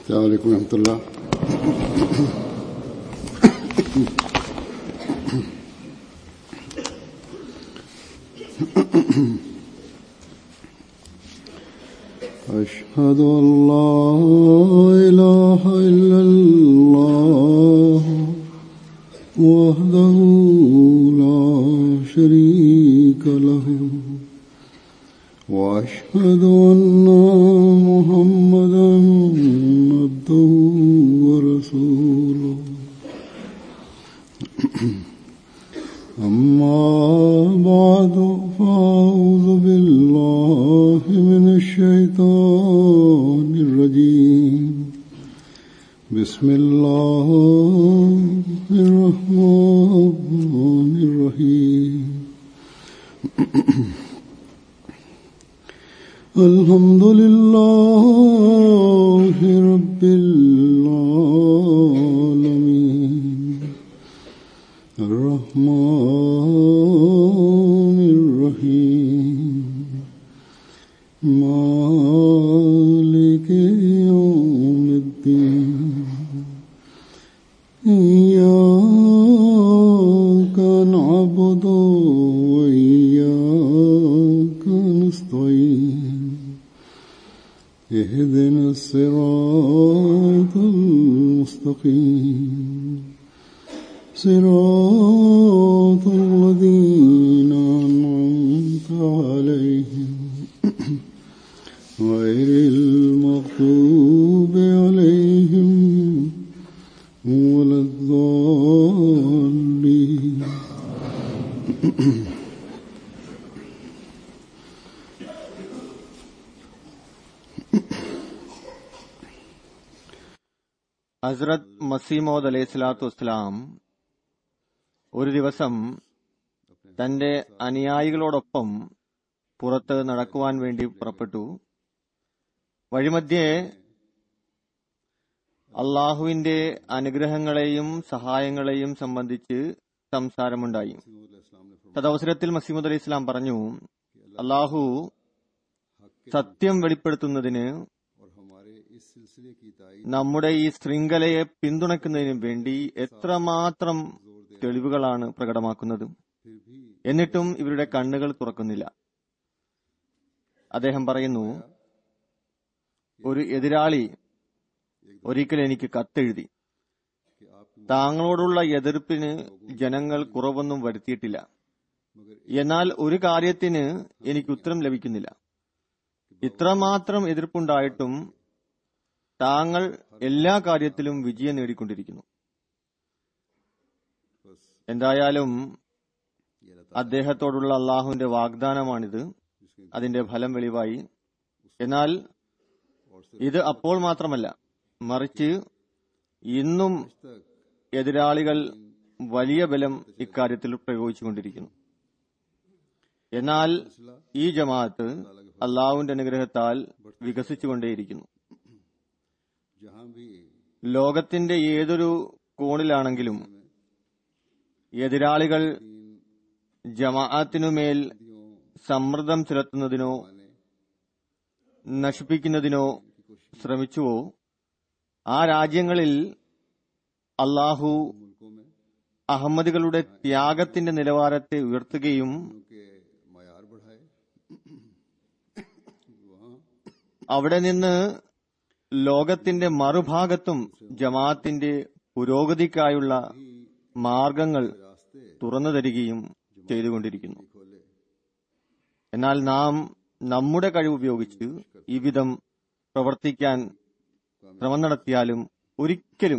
السلام عليكم ورحمة الله أشهد أن لا إله إلا الله وحده لا شريك له وأشهد أن محمدا عبده ورسوله أما بعد فأعوذ بالله من الشيطان الرجيم بسم الله الرحمن الرحيم الحمد لله رب العالمين الرحمن الرحيم مالك يوم الدين إياك نعبد وإياك نستعين اهدنا الصراط المستقيم صراط الذين أنعمت عليهم غير المغضوب عليهم ولا الضالين ഹസ്രത് മസീമോദ് അലൈഹി സ്വലാത്തു വസ്സലാം ഒരു ദിവസം തന്റെ അനുയായികളോടൊപ്പം പുറത്ത് നടക്കുവാൻ വേണ്ടി പുറപ്പെട്ടു വഴിമധ്യേ അള്ളാഹുവിന്റെ അനുഗ്രഹങ്ങളെയും സഹായങ്ങളെയും സംബന്ധിച്ച് സംസാരമുണ്ടായി തദവസരത്തിൽ മസീമുദ് അലൈഹി ഇസ്ലാം പറഞ്ഞു അള്ളാഹു സത്യം വെളിപ്പെടുത്തുന്നതിന് നമ്മുടെ ഈ ശൃംഖലയെ പിന്തുണയ്ക്കുന്നതിന് വേണ്ടി എത്രമാത്രം തെളിവുകളാണ് പ്രകടമാക്കുന്നത് എന്നിട്ടും ഇവരുടെ കണ്ണുകൾ തുറക്കുന്നില്ല അദ്ദേഹം പറയുന്നു ഒരു എതിരാളി ഒരിക്കൽ എനിക്ക് കത്തെഴുതി താങ്കളോടുള്ള എതിർപ്പിന് ജനങ്ങൾ കുറവൊന്നും വരുത്തിയിട്ടില്ല എന്നാൽ ഒരു കാര്യത്തിന് എനിക്ക് ഉത്തരം ലഭിക്കുന്നില്ല ഇത്രമാത്രം എതിർപ്പുണ്ടായിട്ടും താങ്കൾ എല്ലാ കാര്യത്തിലും വിജയം നേടിക്കൊണ്ടിരിക്കുന്നു എന്തായാലും അദ്ദേഹത്തോടുള്ള അള്ളാഹുവിന്റെ വാഗ്ദാനമാണിത് അതിന്റെ ഫലം വെളിവായി എന്നാൽ ഇത് അപ്പോൾ മാത്രമല്ല മറിച്ച് ഇന്നും എതിരാളികൾ വലിയ ബലം ഇക്കാര്യത്തിൽ പ്രയോഗിച്ചുകൊണ്ടിരിക്കുന്നു എന്നാൽ ഈ ജമാഅത്ത് അള്ളാഹുവിന്റെ അനുഗ്രഹത്താൽ വികസിച്ചുകൊണ്ടേയിരിക്കുന്നു ലോകത്തിന്റെ ഏതൊരു കോണിലാണെങ്കിലും എതിരാളികൾ ജമാഅത്തിനുമേൽ സമ്മർദ്ദം ചെലുത്തുന്നതിനോ നശിപ്പിക്കുന്നതിനോ ശ്രമിച്ചുവോ ആ രാജ്യങ്ങളിൽ അള്ളാഹു അഹമ്മദികളുടെ ത്യാഗത്തിന്റെ നിലവാരത്തെ ഉയർത്തുകയും അവിടെ നിന്ന് ലോകത്തിന്റെ മറുഭാഗത്തും ജമാഅത്തിന്റെ പുരോഗതിക്കായുള്ള മാർഗങ്ങൾ തുറന്നു തരികയും ചെയ്തുകൊണ്ടിരിക്കുന്നു എന്നാൽ നാം നമ്മുടെ കഴിവ് ഉപയോഗിച്ച് ഈ വിധം പ്രവർത്തിക്കാൻ ശ്രമം നടത്തിയാലും ഒരിക്കലും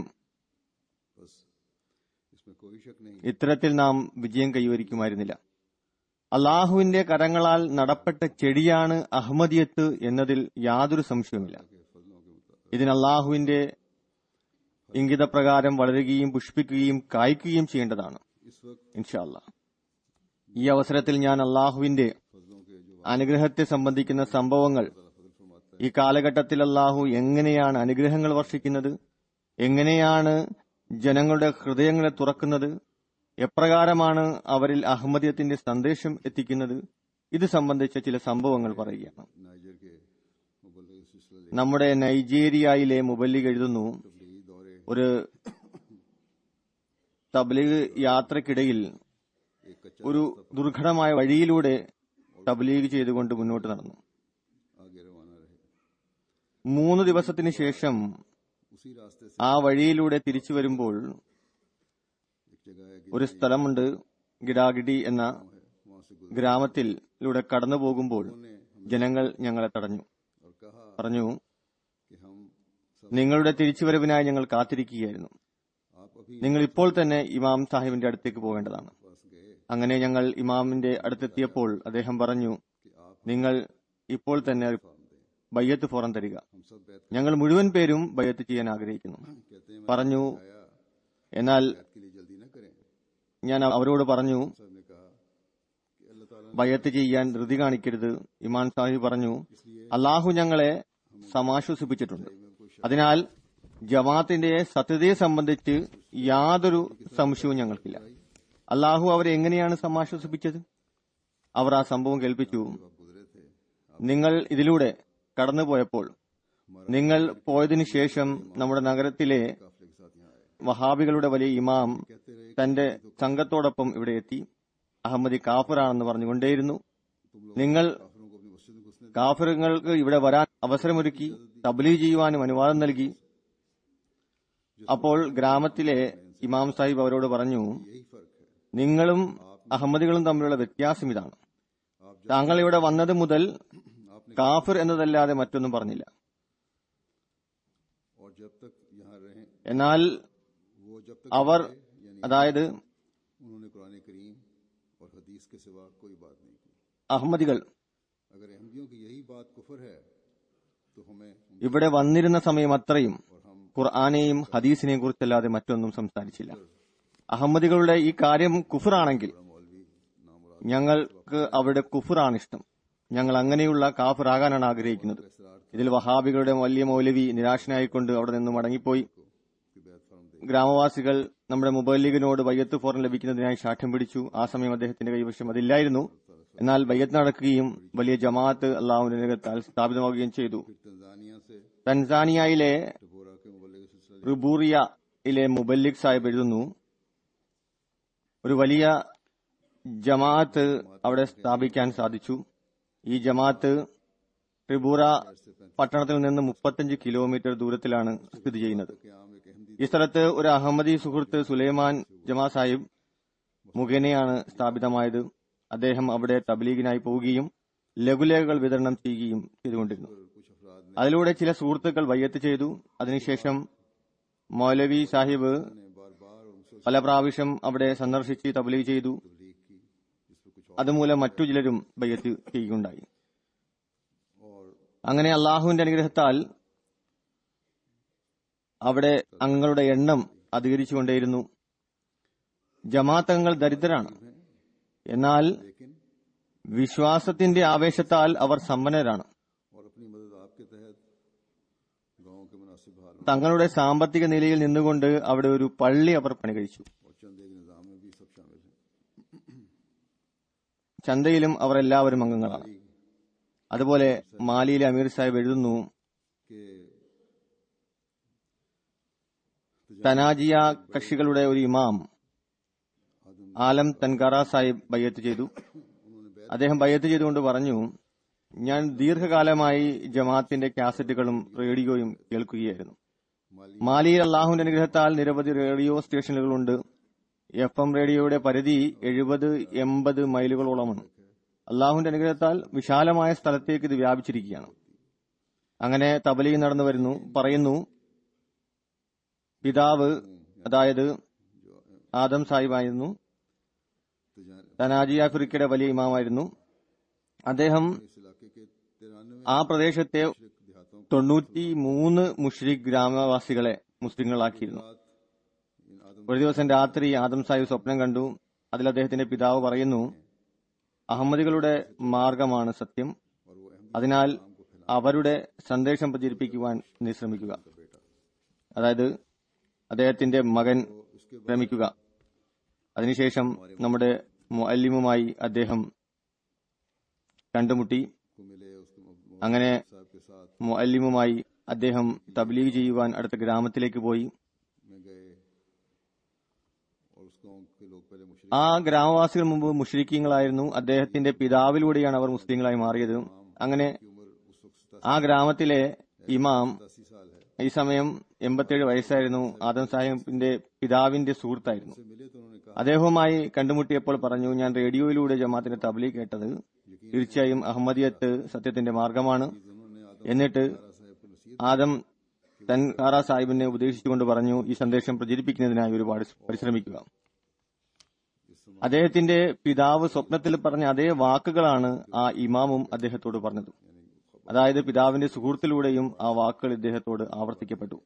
ഇത്തരത്തിൽ നാം വിജയം കൈവരിക്കുമായിരുന്നില്ല അള്ളാഹുവിന്റെ കരങ്ങളാൽ നടപ്പെട്ട ചെടിയാണ് അഹമ്മദിയത്ത് എന്നതിൽ യാതൊരു സംശയവുമില്ല ഇതിന് അള്ളാഹുവിന്റെ ഇംഗിതപ്രകാരം വളരുകയും പുഷ്പിക്കുകയും കായ്ക്കുകയും ചെയ്യേണ്ടതാണ് ഇൻഷാല്ല ഈ അവസരത്തിൽ ഞാൻ അള്ളാഹുവിന്റെ അനുഗ്രഹത്തെ സംബന്ധിക്കുന്ന സംഭവങ്ങൾ ഈ കാലഘട്ടത്തിൽ അള്ളാഹു എങ്ങനെയാണ് അനുഗ്രഹങ്ങൾ വർഷിക്കുന്നത് എങ്ങനെയാണ് ജനങ്ങളുടെ ഹൃദയങ്ങളെ തുറക്കുന്നത് എപ്രകാരമാണ് അവരിൽ അഹമ്മദിയത്തിന്റെ സന്ദേശം എത്തിക്കുന്നത് ഇത് സംബന്ധിച്ച ചില സംഭവങ്ങൾ പറയുകയാണ് नाइजर के मुबल्लिग सिलसिला നമ്മുടെ നൈജീരിയയിലെ മുബല്ലിഗ് എഴുതുന്നു तबलीगी दौरे ഒരു തബ്ലീഗ് യാത്രക്കിടയിൽ एक कच्चा ഒരു ദുർഘടമായ വഴിയിലൂടെ തബ്ലീഗ് ചെയ്തുകൊണ്ട് മുന്നോട്ട് നടന്നു आगे रवाना रहे മൂന്ന് ദിവസത്തിന് ശേഷം उसी रास्ते से ആ വഴിയിലൂടെ തിരിച്ചു വരുമ്പോൾ एक जगह है ഒരു സ്ഥലമുണ്ട് ഗിഡാഗിഡി എന്ന वहां से गुजर ഗ്രാമത്തിലൂടെ കടന്നു പോകുമ്പോൾ ജനങ്ങൾ ഞങ്ങളെ തടഞ്ഞു और कहा പറഞ്ഞു कि हम सब നിങ്ങളുടെ തിരിച്ചുവരവിനായി ഞങ്ങൾ കാത്തിരിക്കുകയായിരുന്നു आप अभी നിങ്ങൾ ഇപ്പോൾ തന്നെ ഇമാം സാഹിബിന്റെ അടുത്തേക്ക് പോകേണ്ടതാണ് पास गए അങ്ങനെ ഞങ്ങൾ ഇമാമിന്റെ അടുത്തെത്തിയപ്പോൾ അദ്ദേഹം പറഞ്ഞു कि आप നിങ്ങൾ ഇപ്പോൾ തന്നെ फॉर्म दें ബയ്യത്ത് ഫോറം തരിക हम सब बैत ഞങ്ങൾ മുഴുവൻ പേരും ബയ്യത്ത് ചെയ്യാൻ ആഗ്രഹിക്കുന്നു कहते हैं പറഞ്ഞു आया എന്നാൽ बैत के लिए जल्दी न करें ഞാൻ അവരോട് പറഞ്ഞു सब ने कहा कि अल्लाह ताला ने ബയ്യത്ത് ചെയ്യാൻ ധൃതി കാണിക്കരുത് ഇമാൻ സാഹിബ് പറഞ്ഞു അള്ളാഹു ഞങ്ങളെ സമാശ്വസിപ്പിച്ചിട്ടുണ്ട് അതിനാൽ ജമാഅത്തിന്റെ സത്യതയെ സംബന്ധിച്ച് യാതൊരു സംശയവും ഞങ്ങൾക്കില്ല അള്ളാഹു അവരെ എങ്ങനെയാണ് സമാശ്വസിപ്പിച്ചത് അവർ ആ സംഭവം കേൾപ്പിച്ചു आप गुजरे थे നിങ്ങൾ ഇതിലൂടെ കടന്നുപോയപ്പോൾ നിങ്ങൾ പോയതിനു ശേഷം നമ്മുടെ നഗരത്തിലെ काफले के साथ यहाँ आए വഹാബികളുടെ വലിയ ഇമാം कहते रहे തന്റെ സംഘത്തോടൊപ്പം ഇവിടെ എത്തി അഹമ്മദി കാഫിറാണെന്ന് പറഞ്ഞുകൊണ്ടേയിരുന്നു നിങ്ങൾ काफिरों को अपनी मस्जिद में घुसने കാഫിറുകൾക്ക് ഇവിടെ വരാൻ അവസരമൊരുക്കി തബ്ലീ ചെയ്യുവാനും അനുവാദം നൽകി അപ്പോൾ ഗ്രാമത്തിലെ ഇമാം സാഹിബ് അവരോട് പറഞ്ഞു यही फर्क है നിങ്ങളും അഹമ്മദികളും തമ്മിലുള്ള വ്യത്യാസം ഇതാണ് आप താങ്കൾ ഇവിടെ വന്നത് മുതൽ आपने കാഫിർ എന്നതല്ലാതെ മറ്റൊന്നും പറഞ്ഞില്ല और जब तक यहाँ रहे എന്നാൽ वो जब तक അവർ रहे, यानी അതായത് उन्होंने कुरान करीम और हदीस के सिवा कोई बात नहीं की അഹമ്മദികൾ अगर अहमदियों की यही बात कुफर है तो हमें ഇവിടെ വന്നിരുന്ന സമയം അത്രയും और हम ഖുർആാനെയും ഹദീസിനെയും കുറിച്ചല്ലാതെ മറ്റൊന്നും സംസാരിച്ചില്ല അഹമ്മദികളുടെ ഈ കാര്യം കുഫറാണെങ്കിൽ मौलवी नामुराद ഞങ്ങൾക്ക് അവരുടെ കുഫറാണ് ഇഷ്ടം ഞങ്ങൾ അങ്ങനെയുള്ള കാഫിറാകാനാണ് ആഗ്രഹിക്കുന്നത് इसरार ഇതിൽ വഹാബികളുടെ വലിയ മൗലവി നിരാശനായിക്കൊണ്ട് അവിടെ നിന്ന് മടങ്ങിപ്പോയി की बैत फर्म दे ഗ്രാമവാസികൾ നമ്മുടെ മൊബൈൽ ലീഗിനോട് ബയ്യത്ത് ഫോറം ലഭിക്കുന്നതിനായി ശാഠ്യം പിടിച്ചു ആ സമയം അദ്ദേഹത്തിന്റെ കൈവശം അതില്ലായിരുന്നു എന്നാൽ ബയ്യത്ത് നടക്കുകയും വലിയ ജമാഅത്ത് അള്ളാഹുവിന്റെ നിരത്താൽ സ്ഥാപിതമാവുകയും ചെയ്തു फिर तंजानिया से തൻസാനിയയിലെ टबोरा के मुबल्लिग सिलसिला റുബൂറിയയിലെ മുബല്ലിക് സാഹിബ് എഴുതുന്നു ഒരു വലിയ ജമാഅത്ത് അവിടെ സ്ഥാപിക്കാൻ സാധിച്ചു ഈ ജമാഅത്ത് ത്രിപുര പട്ടണത്തിൽ നിന്ന് മുപ്പത്തഞ്ച് കിലോമീറ്റർ ദൂരത്തിലാണ് സ്ഥിതി ചെയ്യുന്നത് के आम एक अहमदी ഈ സ്ഥലത്ത് ഒരു അഹമ്മദി സുഹൃത്ത് സുലൈമാൻ ജമാ സാഹിബ് മുഖേനയാണ് സ്ഥാപിതമായത് അദ്ദേഹം അവിടെ തബ്ലീഗിനായി പോവുകയും ലഘുലേഖകൾ വിതരണം ചെയ്യുകയും ചെയ്തുകൊണ്ടിരുന്നു कुछ अफराद ने അതിലൂടെ ചില സുഹൃത്തുക്കൾ വയ്യത്ത് ചെയ്തു അതിനുശേഷം മൗലവി സാഹിബ് बार बार उनसे പല പ്രാവശ്യം അവിടെ സന്ദർശിച്ച് തബ്ലീഗ് ചെയ്തു तबलीग की जिस पर कुछ അതുമൂലം മറ്റു ചിലരും ബയ്യത്ത് ചെയ്യുകയുണ്ടായി और അങ്ങനെ അള്ളാഹുവിന്റെ അനുഗ്രഹത്താൽ അവിടെ അംഗങ്ങളുടെ എണ്ണം അധികരിച്ചുകൊണ്ടേയിരുന്നു ജമാഅത്ത് അംഗങ്ങൾ ദരിദ്രരാണ് എന്നാൽ लेकिन വിശ്വാസത്തിന്റെ ആവേശത്താൽ അവർ സമ്പന്നരാണ് और अपनी मदद आपके तहत गांव के मुनासिब हाल में തങ്ങളുടെ സാമ്പത്തിക നിലയിൽ നിന്നുകൊണ്ട് അവിടെ ഒരു പള്ളി അവർ പണി കഴിച്ചു और चंद एक निज़ाम में भी सब शामिल हैं ചന്തയിലും അവർ എല്ലാവരും അംഗങ്ങളാണ് അതുപോലെ മാലിയിലെ അമീർ സാഹിബ് എഴുതുന്നു कि തനാജിയ കക്ഷികളുടെ ഒരു ഇമാം ആലം തൻകാറ സാഹിബ് ബയ്യത്ത് ചെയ്തു അദ്ദേഹം ബയ്യത്ത് ചെയ്തുകൊണ്ട് പറഞ്ഞു ഞാൻ ദീർഘകാലമായി ജമാഅത്തിന്റെ കാസറ്റുകളും റേഡിയോയും കേൾക്കുകയായിരുന്നു മാലിയിൽ അള്ളാഹുവിന്റെ അനുഗ്രഹത്താൽ നിരവധി റേഡിയോ സ്റ്റേഷനുകളുണ്ട് എഫ് എം റേഡിയോയുടെ പരിധി എഴുപത് എൺപത് മൈലുകളോളമാണ് അള്ളാഹുവിന്റെ അനുഗ്രഹത്താൽ വിശാലമായ സ്ഥലത്തേക്ക് ഇത് വ്യാപിച്ചിരിക്കുകയാണ് അങ്ങനെ തബലി നടന്നു വരുന്നു പറയുന്നു പിതാവ് അതായത് ആദം സാഹിബായിരുന്നു तो जान തനാജി ആഫ്രിക്കയുടെ വലിയ ഇമാമായിരുന്നു അദ്ദേഹം इस इलाके के तिरानवे ആ പ്രദേശത്തെ देहातों തൊണ്ണൂറ്റി മൂന്ന് മുഷ്രിഖ് ഗ്രാമവാസികളെ മുസ്ലിങ്ങളാക്കിയിരുന്നു इन आदम ഒരു ദിവസം രാത്രി ആദം സാഹിബ് സ്വപ്നം കണ്ടു അതിൽ അദ്ദേഹത്തിന്റെ പിതാവ് പറയുന്നു അഹമ്മദികളുടെ മാർഗമാണ് സത്യം और वो अहमद അതിനാൽ അവരുടെ സന്ദേശം പ്രചരിപ്പിക്കുവാൻ നീ ശ്രമിക്കുക അതായത് അദ്ദേഹത്തിന്റെ മകൻ ശ്രമിക്കുക അതിനുശേഷം നമ്മുടെ മുഅല്ലിമുമായി അദ്ദേഹം കണ്ടുമുട്ടി को मिले उसके मौ- അങ്ങനെ साहब के साथ മുഅല്ലിമുമായി അദ്ദേഹം തബ്ലീഗ് ചെയ്യുവാൻ അടുത്ത ഗ്രാമത്തിലേക്ക് പോയി में गए और उस गांव के लोग पहले मुशरिक ആ ഗ്രാമവാസികൾ മുമ്പ് മുഷ്രിക്കീങ്ങളായിരുന്നു അദ്ദേഹത്തിന്റെ പിതാവിലൂടെയാണ് അവർ മുസ്ലിങ്ങളായി മാറിയത് അങ്ങനെ की उम्र उस वक्त ആ ഗ്രാമത്തിലെ ഇമാം सतासी साल है ഈ സമയം എൺപത്തിയേഴ് വയസ്സായിരുന്നു ആദം സാഹിബിന്റെ പിതാവിന്റെ സുഹൃത്തായിരുന്നു से मिले तो उन्होंने कहा അദ്ദേഹവുമായി കണ്ടുമുട്ടിയപ്പോൾ പറഞ്ഞു ഞാൻ റേഡിയോയിലൂടെ ജമാത്തിന്റെ തബ്ലീഗ് കേട്ടത് തീർച്ചയായും അഹമ്മദിയത്ത് സത്യത്തിന്റെ മാർഗമാണ് उन्होंने आदम എന്നിട്ട് साहब को नसीहत ആദം തൻകാറ സാഹിബിനെ ഉപദേശിച്ചുകൊണ്ട് പറഞ്ഞു ഈ സന്ദേശം പ്രചരിപ്പിക്കുന്നതിനായി ഒരുപാട് പരിശ്രമിക്കുക അദ്ദേഹത്തിന്റെ പിതാവ് സ്വപ്നത്തിൽ പറഞ്ഞ അതേ വാക്കുകളാണ് ആ ഇമാമും അദ്ദേഹത്തോട് പറഞ്ഞത് അതായത് പിതാവിന്റെ സുഹൃത്തിലൂടെയും ആ വാക്കുകൾ ഇദ്ദേഹത്തോട് ആവർത്തിക്കപ്പെട്ടു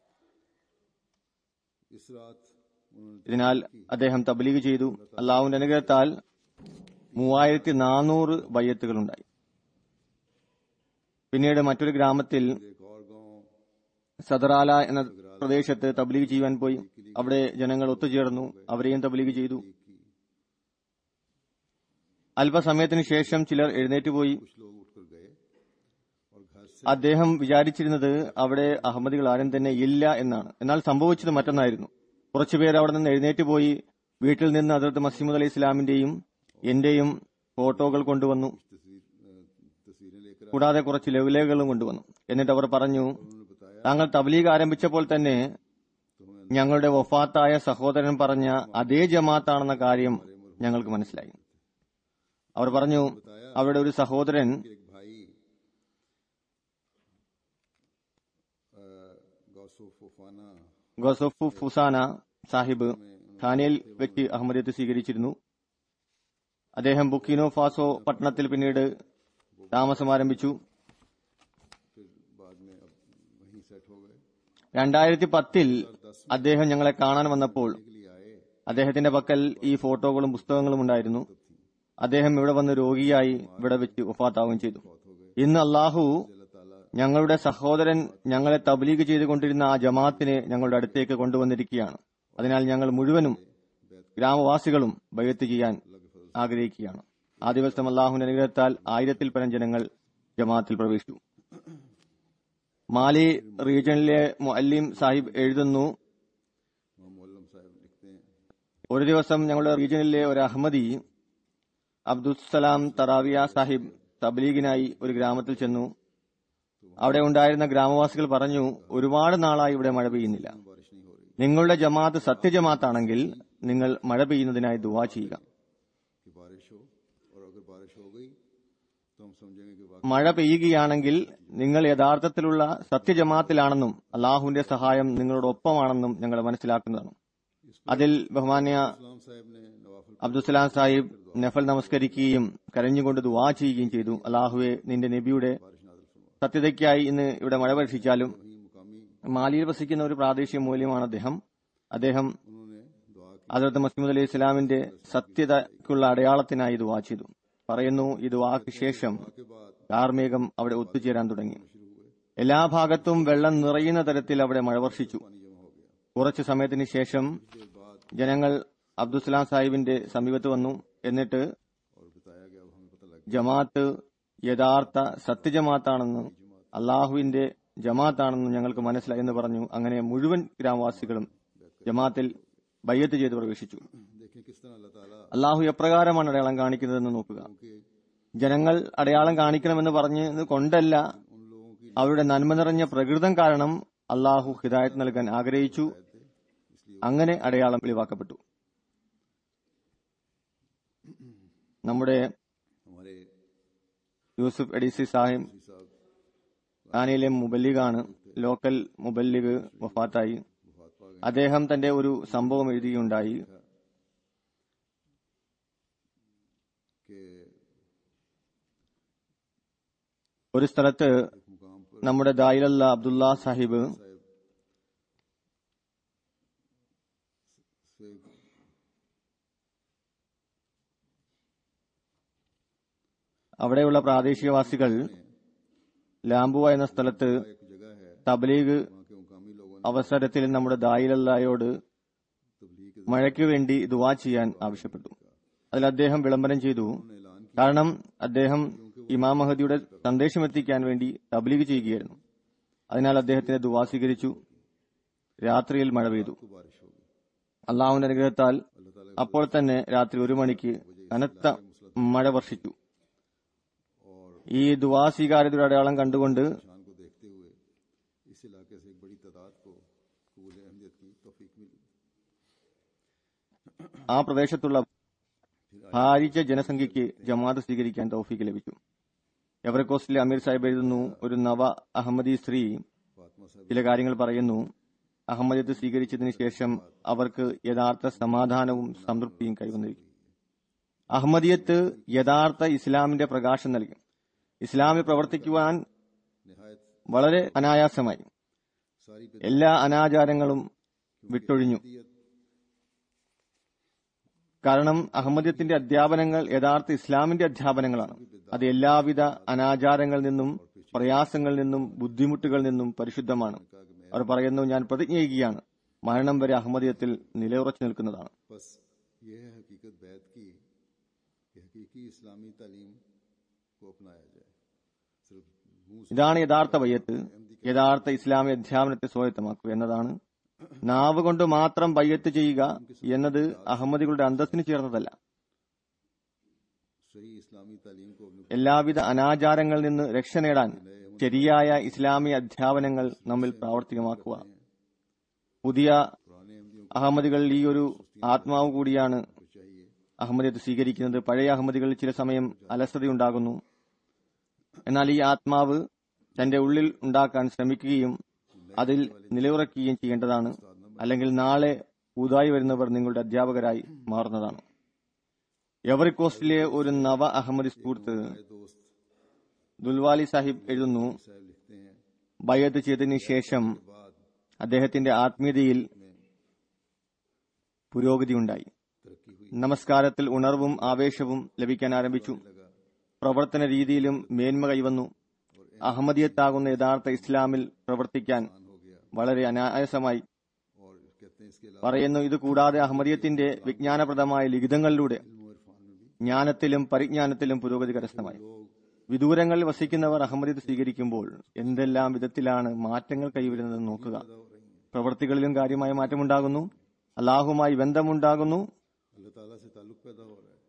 इस रात उन्होंने ഇതിനാൽ അദ്ദേഹം തബ്ലീഗ് ചെയ്തു അള്ളാഹുവിന്റെ അനുഗ്രഹത്താൽ മൂവായിരത്തി നാനൂറ് ബയ്യത്തുകൾ ഉണ്ടായി പിന്നീട് മറ്റൊരു ഗ്രാമത്തിൽ एक और गांव സദറാല എന്ന പ്രദേശത്ത് തബ്ലീഗ് ചെയ്യുവാൻ പോയി അവിടെ ജനങ്ങൾ ഒത്തുചേർന്നു അവരെയും തബ്ലീഗ് ചെയ്തു की അല്പസമയത്തിന് ശേഷം ചിലർ എഴുന്നേറ്റ് പോയി कुछ लोग उठकर गए और घर से അദ്ദേഹം വിചാരിച്ചിരുന്നത് അവിടെ അഹമ്മദികൾ ആരും തന്നെ ഇല്ല എന്നാണ് എന്നാൽ സംഭവിച്ചത് മറ്റൊന്നായിരുന്നു കുറച്ചുപേർ അവിടെ നിന്ന് എഴുന്നേറ്റ് പോയി വീട്ടിൽ നിന്ന് അതിർത്ത് മസീമുദ് അലി ഇസ്ലാമിന്റെയും എന്റെയും ഫോട്ടോകൾ കൊണ്ടുവന്നു तस्वीर अ, तस्वीरें लेकर കൂടാതെ കുറച്ച് ലഘുലേഖകളും കൊണ്ടുവന്നു എന്നിട്ട് അവർ പറഞ്ഞു उन्होंने बताया താങ്കൾ തബ്ലീഗ് ആരംഭിച്ചപ്പോൾ തന്നെ ഞങ്ങളുടെ വഫാത്തായ സഹോദരൻ പറഞ്ഞ അതേ ജമാത്താണെന്ന കാര്യം ഞങ്ങൾക്ക് മനസ്സിലായി അവർ പറഞ്ഞു അവരുടെ ഒരു സഹോദരൻ कि एक भाई अ, गौसो फोफाना ഗോസഫ് ഫുസാന സാഹിബ് ഖാനയിൽ വെച്ച് അഹമ്മദിയത്ത് സ്വീകരിച്ചിരുന്നു അദ്ദേഹം ബുക്കിനോ ഫാസോ പട്ടണത്തിൽ പിന്നീട് താമസം ആരംഭിച്ചു फिर बाद में अब वहीं सेट हो गए രണ്ടായിരത്തി പത്തിൽ അദ്ദേഹം ഞങ്ങളെ കാണാൻ വന്നപ്പോൾ के लिए आए അദ്ദേഹത്തിന്റെ പക്കൽ ഈ ഫോട്ടോകളും പുസ്തകങ്ങളും ഉണ്ടായിരുന്നു അദ്ദേഹം ഇവിടെ വന്ന് രോഗിയായി ഇവിടെ വെച്ച് വഫാത്താവുകയും ചെയ്തു ഇന്ന് അള്ളാഹു अल्लाह ताला ഞങ്ങളുടെ സഹോദരൻ ഞങ്ങളെ തബ്ലീഗ് ചെയ്തുകൊണ്ടിരുന്ന ആ ജമാഅത്തിനെ ഞങ്ങളുടെ അടുത്തേക്ക് കൊണ്ടുവന്നിരിക്കുകയാണ് അതിനാൽ ഞങ്ങൾ മുഴുവനും ഗ്രാമവാസികളും ബയ്യത്ത് ചെയ്യാൻ ആഗ്രഹിക്കുകയാണ് ആ ദിവസം അള്ളാഹുവിന്റെ അനുഗ്രഹത്താൽ ആയിരത്തിൽ പരം ജനങ്ങൾ ജമാഅത്തിൽ പ്രവേശിച്ചു മാലി റീജിയണിലെ മുഅല്ലിം സാഹിബ് എഴുതുന്നു वहाँ मोहल्लम साहब लिखते हैं ഒരു ദിവസം ഞങ്ങളുടെ റീജിയനിലെ ഒരു അഹമ്മദി അബ്ദുസലാം തറാവിയ സാഹിബ് തബ്ലീഗിനായി ഒരു ഗ്രാമത്തിൽ ചെന്നു അവിടെ ഉണ്ടായിരുന്ന ഗ്രാമവാസികൾ പറഞ്ഞു ഒരുപാട് നാളായി ഇവിടെ മഴ പെയ്യുന്നില്ല बारिश नहीं हो रही നിങ്ങളുടെ ജമാഅത്ത് സത്യജമാത്താണെങ്കിൽ നിങ്ങൾ മഴ പെയ്യുന്നതിനായി ദുവാ ചെയ്യുക कि बारिश हो और अगर बारिश हो गई तो हम समझेंगे कि वाकई മഴ പെയ്യുകയാണെങ്കിൽ നിങ്ങൾ യഥാർത്ഥത്തിലുള്ള സത്യജമാത്തിലാണെന്നും അള്ളാഹുവിന്റെ സഹായം നിങ്ങളോടൊപ്പമാണെന്നും ഞങ്ങൾ മനസ്സിലാക്കുന്നതാണ് അതിൽ ബഹുമാന്യ इस्लाम साहब ने नवाफल അബ്ദുസലാം സാഹിബ് നഫൽ നമസ്കരിക്കുകയും കരഞ്ഞുകൊണ്ട് ദുവാ ചെയ്യുകയും ചെയ്തു അള്ളാഹുവെ നിന്റെ നബിയുടെ बारिश नादल फरमा സത്യതയ്ക്കായി ഇന്ന് ഇവിടെ മഴ വർഷിച്ചാലും वहीं मुकामी മാലിയിൽ വസിക്കുന്ന ഒരു പ്രാദേശിക മൂല്യമാണ് അദ്ദേഹം അദ്ദേഹം उन्होंने दुआ की ഹജറത്ത് മസീമദ് അലി ഇസ്ലാമിന്റെ സത്യതയ്ക്കുള്ള അടയാളത്തിനായി ദുവാ ചെയ്തു പറയുന്നു ഈ ദുവാക്ക് ശേഷം के बाद കാർമേഘം അവിടെ ഒത്തുചേരാൻ തുടങ്ങി शुरू हुए എല്ലാ ഭാഗത്തും വെള്ളം നിറയുന്ന തരത്തിൽ അവിടെ മഴ വർഷിച്ചു पानी जमा हो गया കുറച്ചു സമയത്തിന് ശേഷം देर बाद ജനങ്ങൾ അബ്ദുസലാം സാഹിബിന്റെ സമീപത്ത് വന്നു എന്നിട്ട് और बताया गया अब हमें पता लग ജമാഅത്ത് യഥാർത്ഥ സത്യജമാത്താണെന്നും അള്ളാഹുവിന്റെ ജമാഅത്താണെന്നും ഞങ്ങൾക്ക് മനസ്സിലായി എന്ന് പറഞ്ഞു അങ്ങനെ മുഴുവൻ ഗ്രാമവാസികളും ജമാഅത്തിൽ ബയ്യത്ത് ചെയ്ത് പ്രവേശിച്ചു गया देखें किस तरह अल्लाह ताला അള്ളാഹു എപ്രകാരമാണ് അടയാളം കാണിക്കുന്നതെന്ന് നോക്കുക के ജനങ്ങൾ അടയാളം കാണിക്കണമെന്ന് പറഞ്ഞത് കൊണ്ടല്ല उन लोगों की അവരുടെ നന്മ നിറഞ്ഞ പ്രകൃതം കാരണം അള്ളാഹു ഹിദായത്ത് നൽകാൻ ആഗ്രഹിച്ചു അങ്ങനെ അടയാളം വെളിവാക്കപ്പെട്ടു നമ്മുടെ हमारे യൂസുഫ് എഡിസി സാഹിബ് मुफ्ती साहब ഖാനയിലെ മുബല്ലിഗാണ് ലോക്കൽ മുബല്ലിഗ് വഫാത്തായി वफात पा गए അദ്ദേഹം തന്റെ ഒരു സംഭവം എഴുതിയുണ്ടായി कि ഒരു സ്ഥലത്ത് एक मुकाम पर നമ്മുടെ ദായിലല്ല അബ്ദുള്ള സാഹിബ് साहब से അവിടെയുള്ള പ്രാദേശികവാസികൾ ലാംബുവ എന്ന സ്ഥലത്ത് एक जगह है തബ്ലീഗ് वहाँ के मुकामी लोगों ने അവസരത്തിൽ നമ്മുടെ ദായിലല്ലായോട് तबलीग के മഴയ്ക്ക് വേണ്ടി ദുവാ ചെയ്യാൻ ആവശ്യപ്പെട്ടു അതിൽ അദ്ദേഹം വിളംബരം ചെയ്തു ऐलान കാരണം അദ്ദേഹം क्योंकि वो ഇമാം മഹദിയുടെ സന്ദേശം എത്തിക്കാൻ വേണ്ടി തബ്ലീഗ് ചെയ്യുകയായിരുന്നു അതിനാൽ അദ്ദേഹത്തിന്റെ ദുവാ സ്വീകരിച്ചു രാത്രിയിൽ മഴ പെയ്തു को बारिश होगी അള്ളാഹുവിന്റെ അനുഗ്രഹത്താൽ അപ്പോൾ തന്നെ രാത്രി ഒരു മണിക്ക് കനത്ത മഴ വർഷിച്ചു ഈ ദുവാ സ്വീകാര്യതയുടെ അടയാളം കണ്ടുകൊണ്ട് शान को देखते हुए इस इलाके से एक बड़ी तादाद को कबूल अहमियत की तौफीक मिली ആ പ്രദേശത്തുള്ള ഭാരിച്ച ജനസംഖ്യയ്ക്ക് ജമാഅത്ത് സ്വീകരിക്കാൻ തൗഫീക്ക് ലഭിച്ചു എവറക്കോസ്റ്റിലെ അമീർ സാഹിബ് എഴുതുന്നു ഒരു നവ അഹമ്മദി സ്ത്രീ फातमा साहब ചില കാര്യങ്ങൾ പറയുന്നു അഹമ്മദിയത്ത് സ്വീകരിച്ചതിന് ശേഷം അവർക്ക് യഥാർത്ഥ സമാധാനവും സംതൃപ്തിയും കൈവന്നിരിക്കും അഹമ്മദിയത്ത് യഥാർത്ഥ ഇസ്ലാമിന്റെ പ്രകാശം നൽകി ഇസ്ലാമിൽ പ്രവർത്തിക്കുവാൻ नहायत വളരെ അനായാസമായി सारी എല്ലാ അനാചാരങ്ങളും വിട്ടൊഴിഞ്ഞു കാരണം അഹമ്മദിയത്തിന്റെ അധ്യാപനങ്ങൾ യഥാർത്ഥ ഇസ്ലാമിന്റെ അധ്യാപനങ്ങളാണ് അത് എല്ലാവിധ അനാചാരങ്ങളിൽ നിന്നും പ്രയാസങ്ങളിൽ നിന്നും ബുദ്ധിമുട്ടുകളിൽ നിന്നും പരിശുദ്ധമാണ് അവർ പറയുന്നു ഞാൻ പ്രതിജ്ഞ ചെയ്യുകയാണ് മരണം വരെ അഹമ്മദിയത്തിൽ നിലയുറച്ചു നിൽക്കുന്നതാണ് बस यह है हकीकत बैत की कि हकीकी इस्लामी तालीम को अपनाया जाए सिर्फ मुंह से ഇതാണ് യഥാർത്ഥ ബയ്യത്ത് യഥാർത്ഥ ഇസ്ലാമിക അധ്യാപനത്തെ സ്വായത്തമാക്കുക എന്നതാണ് നാവ് കൊണ്ട് മാത്രം ബയ്യത്ത് ചെയ്യുക എന്നത് അഹമ്മദികളുടെ അന്തസ്സിന് ചേർന്നതല്ല सही इस्लामी तालीम को अपने എല്ലാവിധ അനാചാരങ്ങളിൽ നിന്ന് രക്ഷ നേടാൻ ശരിയായ ഇസ്ലാമിക അധ്യാപനങ്ങൾ നമ്മിൽ പ്രാവർത്തികമാക്കുക പുതിയ पुराने अहमदियों അഹമ്മദികളിൽ ഈ ഒരു ആത്മാവ് കൂടിയാണ് को चाहिए അഹമ്മദിയത്ത് സ്വീകരിക്കുന്നത് പഴയ അഹമ്മദികളിൽ ചില സമയം അലസതയുണ്ടാകുന്നു എന്നാൽ ഈ ആത്മാവ് തന്റെ ഉള്ളിൽ ഉണ്ടാക്കാൻ ശ്രമിക്കുകയും അതിൽ നിലയുറക്കുകയും ചെയ്യേണ്ടതാണ് അല്ലെങ്കിൽ നാളെ പുതുതായി വരുന്നവർ നിങ്ങളുടെ അധ്യാപകരായി മാറുന്നതാണ് എവറി കോസ്റ്റിലെ ഒരു നവ അഹമ്മദി സുഹൃത്ത് हमारे दोस्त ദുൽവാലി സാഹിബ് എഴുതുന്നു साहब लिखते हैं ബയ്യത്ത് ചെയ്തതിനു ശേഷം बाद അദ്ദേഹത്തിന്റെ ആത്മീയതയിൽ പുരോഗതിയുണ്ടായി तरक्की हुई നമസ്കാരത്തിൽ ഉണർവും ആവേശവും ലഭിക്കാൻ ആരംഭിച്ചു लगा പ്രവർത്തന രീതിയിലും മേന്മ കൈവന്നു അഹമ്മദിയത്താകുന്ന യഥാർത്ഥ ഇസ്ലാമിൽ പ്രവർത്തിക്കാൻ हो गया വളരെ അനായാസമായി और कहते हैं इसके अलावा പറയുന്നു ഇത് കൂടാതെ അഹമ്മദിയത്തിന്റെ വിജ്ഞാനപ്രദമായ ലിഖിതങ്ങളിലൂടെ इल्म और इरफान में भी ജ്ഞാനത്തിലും പരിജ്ഞാനത്തിലും പുരോഗതി കരസ്ഥമായി लोग വിദൂരങ്ങളിൽ വസിക്കുന്നവർ അഹമ്മദിയത്ത് സ്വീകരിക്കുമ്പോൾ എന്തെല്ലാം വിധത്തിലാണ് മാറ്റങ്ങൾ കൈവരുന്നതെന്ന് നോക്കുക पैदा हो रही हैं പ്രവൃത്തികളിലും കാര്യമായ മാറ്റമുണ്ടാകുന്നു അള്ളാഹുമായി ബന്ധമുണ്ടാകുന്നു अल्लाह ताला से ताल्लुक पैदा हो रहा है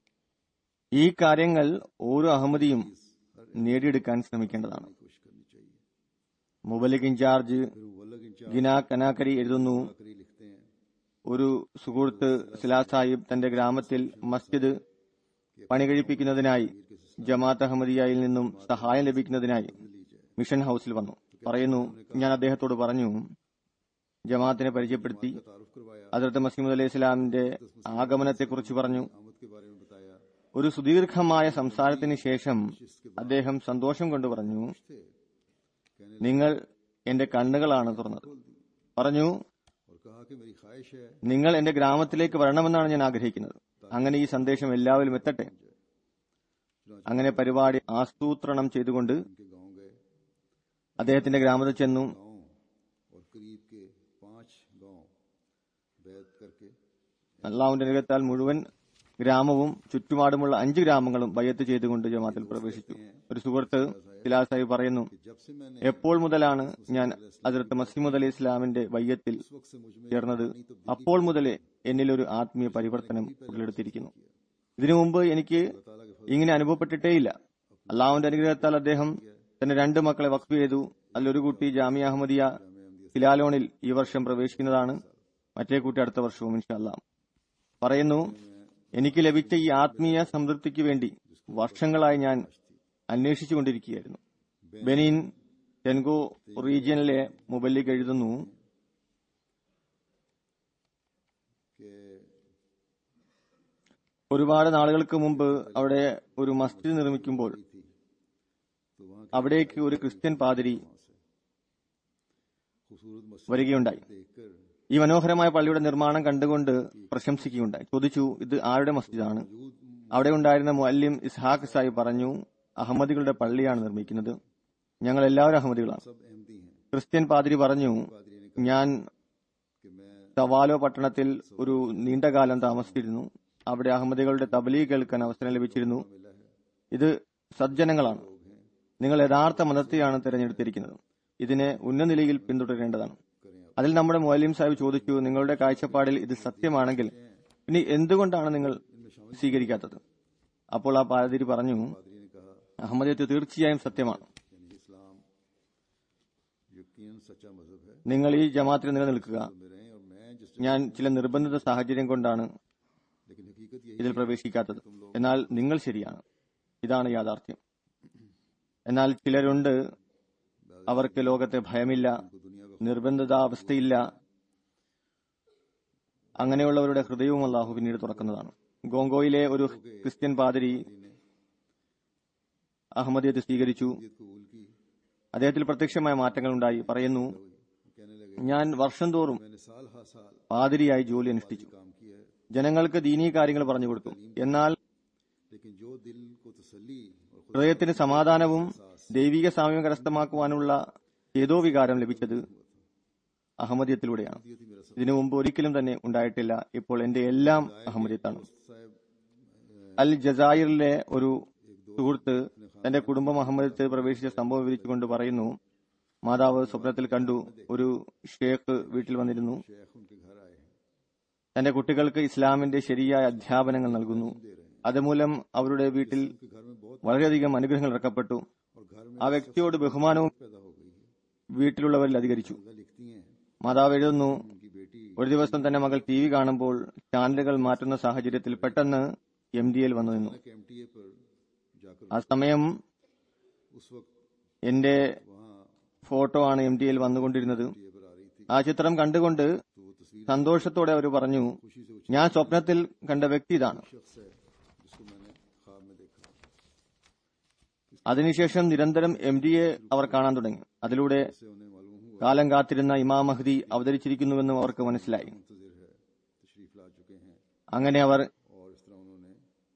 ഈ കാര്യങ്ങൾ ഓരോ അഹമ്മദിയും നേടിയെടുക്കാൻ ശ്രമിക്കേണ്ടതാണ് कोशिश करनी चाहिए മുബലിക് ഇൻചാർജ് फिर मुबल्लग इंचार्ज ഗിന കനാക്കരി എഴുതുന്നു करी लिखते हैं ഒരു സുഹൃത്ത് സിലാ സാഹിബ് തന്റെ ഗ്രാമത്തിൽ മസ്ജിദ് പണി കഴിപ്പിക്കുന്നതിനായി ജമാഅത്ത് അഹമ്മദിയയിൽ നിന്നും സഹായം ലഭിക്കുന്നതിനായി മിഷൻ ഹൌസിൽ വന്നു പറയുന്നു ഞാൻ അദ്ദേഹത്തോട് പറഞ്ഞു ജമാഅത്തിനെ പരിചയപ്പെടുത്തി तारुफ करवाया അതിർത്ത് മസീമദ് അലൈഹി ഇസ്ലാമിന്റെ ആഗമനത്തെക്കുറിച്ച് പറഞ്ഞു आमद के बारे में बताया ഒരു സുദീർഘമായ സംസാരത്തിന് ശേഷം അദ്ദേഹം സന്തോഷം കൊണ്ട് പറഞ്ഞു थे कहने നിങ്ങൾ എന്റെ കണ്ണുകളാണ് തുറന്നത് പറഞ്ഞു और कहा कि मेरी ख्वाहिश है നിങ്ങൾ എന്റെ ഗ്രാമത്തിലേക്ക് വരണമെന്നാണ് ഞാൻ ആഗ്രഹിക്കുന്നത് അങ്ങനെ ഈ സന്ദേശം എല്ലാവരും എത്തട്ടെ അങ്ങനെ പരിപാടി ആസൂത്രണം ചെയ്തുകൊണ്ട് उनके गांव गए അദ്ദേഹത്തിന്റെ ഗ്രാമത്തിൽ ചെന്നു गांव और करीब के पांच गांव बैत करके അള്ളാഹുവിന്റെ അനുഗ്രഹത്താൽ മുഴുവൻ ഗ്രാമവും ചുറ്റുപാടുമുള്ള അഞ്ച് ഗ്രാമങ്ങളും ബയ്യത്ത് ചെയ്തുകൊണ്ട് ജമാത്തിൽ പ്രവേശിച്ചു ഒരു സുഹൃത്ത് സിലാ സാഹിബ് പറയുന്നു कि जब से मैंने എപ്പോൾ മുതലാണ് ഞാൻ അതിർത്ത് മസീമുദ് അലി ഇസ്ലാമിന്റെ ബയ്യത്തിൽ उस वक्त से मुझ में ചേർന്നത് അപ്പോൾ മുതലേ എന്നിലൊരു ആത്മീയ പരിവർത്തനം ഉടലെടുത്തിരിക്കുന്നു ഇതിനു മുമ്പ് എനിക്ക് ഇങ്ങനെ അനുഭവപ്പെട്ടിട്ടേയില്ല അള്ളാഹുവിന്റെ അനുഗ്രഹത്താൽ അദ്ദേഹം തന്റെ രണ്ട് മക്കളെ വഖഫ് ചെയ്തു അതിലൊരു കുട്ടി ജാമിയ അഹമ്മദിയ സിലാലോണിൽ ഈ വർഷം പ്രവേശിക്കുന്നതാണ് മറ്റേ കുട്ടി അടുത്ത വർഷവും ഇൻഷാല്ലാം പറയുന്നു എനിക്ക് ലഭിച്ച ഈ ആത്മീയ സംതൃപ്തിക്ക് വേണ്ടി വർഷങ്ങളായി ഞാൻ അന്വേഷിച്ചുകൊണ്ടിരിക്കുകയായിരുന്നു ബെനിൻ ടെൻഗോ റീജിയനിലെ മുബല്ലിക്ക് എഴുതുന്നു कि ഒരുപാട് നാളുകൾക്ക് മുമ്പ് അവിടെ ഒരു മസ്ജിദ് നിർമ്മിക്കുമ്പോൾ थी तो वहां അവിടേക്ക് ഒരു ക്രിസ്ത്യൻ പാതിരി खूबसूरत मस्जिद വരികയുണ്ടായി देखकर ഈ മനോഹരമായ പള്ളിയുടെ നിർമ്മാണം കണ്ടുകൊണ്ട് പ്രശംസിക്കുകയുണ്ടായി ചോദിച്ചു ഇത് ആരുടെ മസ്ജിദാണ് അവിടെ ഉണ്ടായിരുന്ന മുഅല്ലിം ഇസ്ഹാഖ് സാഹിബ് പറഞ്ഞു അഹമ്മദികളുടെ പള്ളിയാണ് നിർമ്മിക്കുന്നത് ഞങ്ങൾ എല്ലാവരും അഹമ്മദികളാണ് सब अहमदी हैं ക്രിസ്ത്യൻ പാതിരി പറഞ്ഞു पादरी ने ഞാൻ कि मैं തവാലോ പട്ടണത്തിൽ ഒരു നീണ്ടകാലം താമസിച്ചിരുന്നു അവിടെ അഹമ്മദികളുടെ തബലീഗ് കേൾക്കാൻ അവസരം ലഭിച്ചിരുന്നു मिला है ഇത് സജ്ജനങ്ങളാണ് നിങ്ങൾ യഥാർത്ഥ മതത്തെയാണ് തിരഞ്ഞെടുത്തിരിക്കുന്നത് ഇതിനെ ഉന്നനിലയിൽ പിന്തുടരേണ്ടതാണ് അതിൽ നമ്മുടെ മൊലീം സാഹിബ് ചോദിച്ചു നിങ്ങളുടെ കാഴ്ചപ്പാടിൽ ഇത് സത്യമാണെങ്കിൽ പിന്നെ എന്തുകൊണ്ടാണ് നിങ്ങൾ സ്വീകരിക്കാത്തത് അപ്പോൾ ആ പാതിരി പറഞ്ഞു पादरी ने कहा അഹമ്മദിയത്ത് തീർച്ചയായും സത്യമാണ് यानी इस्लाम यकीन सच्चा मजहब है നിങ്ങൾ ഈ ജമാത്തിൽ നിലനിൽക്കുക में रहें और मैं जिस ഞാൻ ചില നിർബന്ധിത സാഹചര്യം കൊണ്ടാണ് लेकिन हकीकत यही ഇതിൽ പ്രവേശിക്കാത്തത് എന്നാൽ നിങ്ങൾ ശരിയാണ് ഇതാണ് യാഥാർത്ഥ്യം എന്നാൽ ചിലരുണ്ട് അവർക്ക് ലോകത്തെ ഭയമില്ല നിർബന്ധിതാവസ്ഥയില്ല അങ്ങനെയുള്ളവരുടെ ഹൃദയവും അള്ളാഹു പിന്നീട് തുറക്കുന്നതാണ് ഗോങ്കോയിലെ ഒരു ക്രിസ്ത്യൻ പാതിരി അഹമ്മദിയത്ത് സ്വീകരിച്ചു कबूल की അദ്ദേഹത്തിൽ പ്രത്യക്ഷമായ മാറ്റങ്ങൾ ഉണ്ടായി പറയുന്നു कहने लगे ഞാൻ വർഷം തോറും मैंने साल हा साल പാതിരിയായി ജോലി അനുഷ്ഠിച്ചു काम किया है ജനങ്ങൾക്ക് ദീനീ കാര്യങ്ങൾ പറഞ്ഞു കൊടുത്തു എന്നാൽ लेकिन जो दिल को तसल्ली और खुद ഹൃദയത്തിന് സമാധാനവും ദൈവിക സാമ്യം കരസ്ഥമാക്കുവാനുള്ള ഏതോ വികാരം ലഭിച്ചത് അഹമ്മദിയത്തിലൂടെയാണ് ये थी मेरा ഇതിനു മുമ്പ് ഒരിക്കലും തന്നെ ഉണ്ടായിട്ടില്ല ഇപ്പോൾ എന്റെ എല്ലാം അഹമ്മദിയത്താണ് साहब അൽ ജസായിരിലെ ഒരു സുഹൃത്ത് തന്റെ കുടുംബം അഹമ്മദത്ത് പ്രവേശിച്ച സംഭവം വിവരിച്ചുകൊണ്ട് പറയുന്നു മാതാവ് സ്വപ്നത്തിൽ കണ്ടു ഒരു ഷേഖ് വീട്ടിൽ വന്നിരുന്നു शेख उनके घर आए हैं തന്റെ കുട്ടികൾക്ക് ഇസ്ലാമിന്റെ ശരിയായ അധ്യാപനങ്ങൾ നൽകുന്നു അതുമൂലം അവരുടെ വീട്ടിൽ उनके घर में बहुत വളരെയധികം അനുഗ്രഹങ്ങൾ ഇറക്കപ്പെട്ടു और घर में ആ വ്യക്തിയോട് ബഹുമാനവും पैदा हो गई है വീട്ടിലുള്ളവരിൽ അധികരിച്ചു वह लिखती हैं മാതാവ് എഴുതുന്നു उनकी बेटी ഒരു ദിവസം തന്റെ മകൾ ടി വി കാണുമ്പോൾ ചാനലുകൾ മാറ്റുന്ന സാഹചര്യത്തിൽ പെട്ടെന്ന് എം ഡി എൽ വന്നു നിന്നു एम टी ए पर जाकर ആ സമയം उस वक्त എന്റെ वहाँ ഫോട്ടോ ആണ് എം ഡി എൽ വന്നുകൊണ്ടിരുന്നത് टी ए पर आ रही थी ആ ചിത്രം കണ്ടുകൊണ്ട് तो वो तस्वीर സന്തോഷത്തോടെ അവർ പറഞ്ഞു खुशी से उस ഞാൻ സ്വപ്നത്തിൽ കണ്ട വ്യക്തി ഇതാണ് शख्स है जिसको मैंने ख्वाब में देखा അതിനുശേഷം നിരന്തരം എം ഡി എ അവർ കാണാൻ തുടങ്ങി അതിലൂടെ इससे उन्हें मालूम हुआ കാലം കാത്തിരുന്ന ഇമാം മഹദി അവതരിച്ചിരിക്കുന്നുവെന്നും അവർക്ക് മനസ്സിലായി मुंतजिर है तशरीफ ला चुके हैं അങ്ങനെ അവർ और इस तरह उन्होंने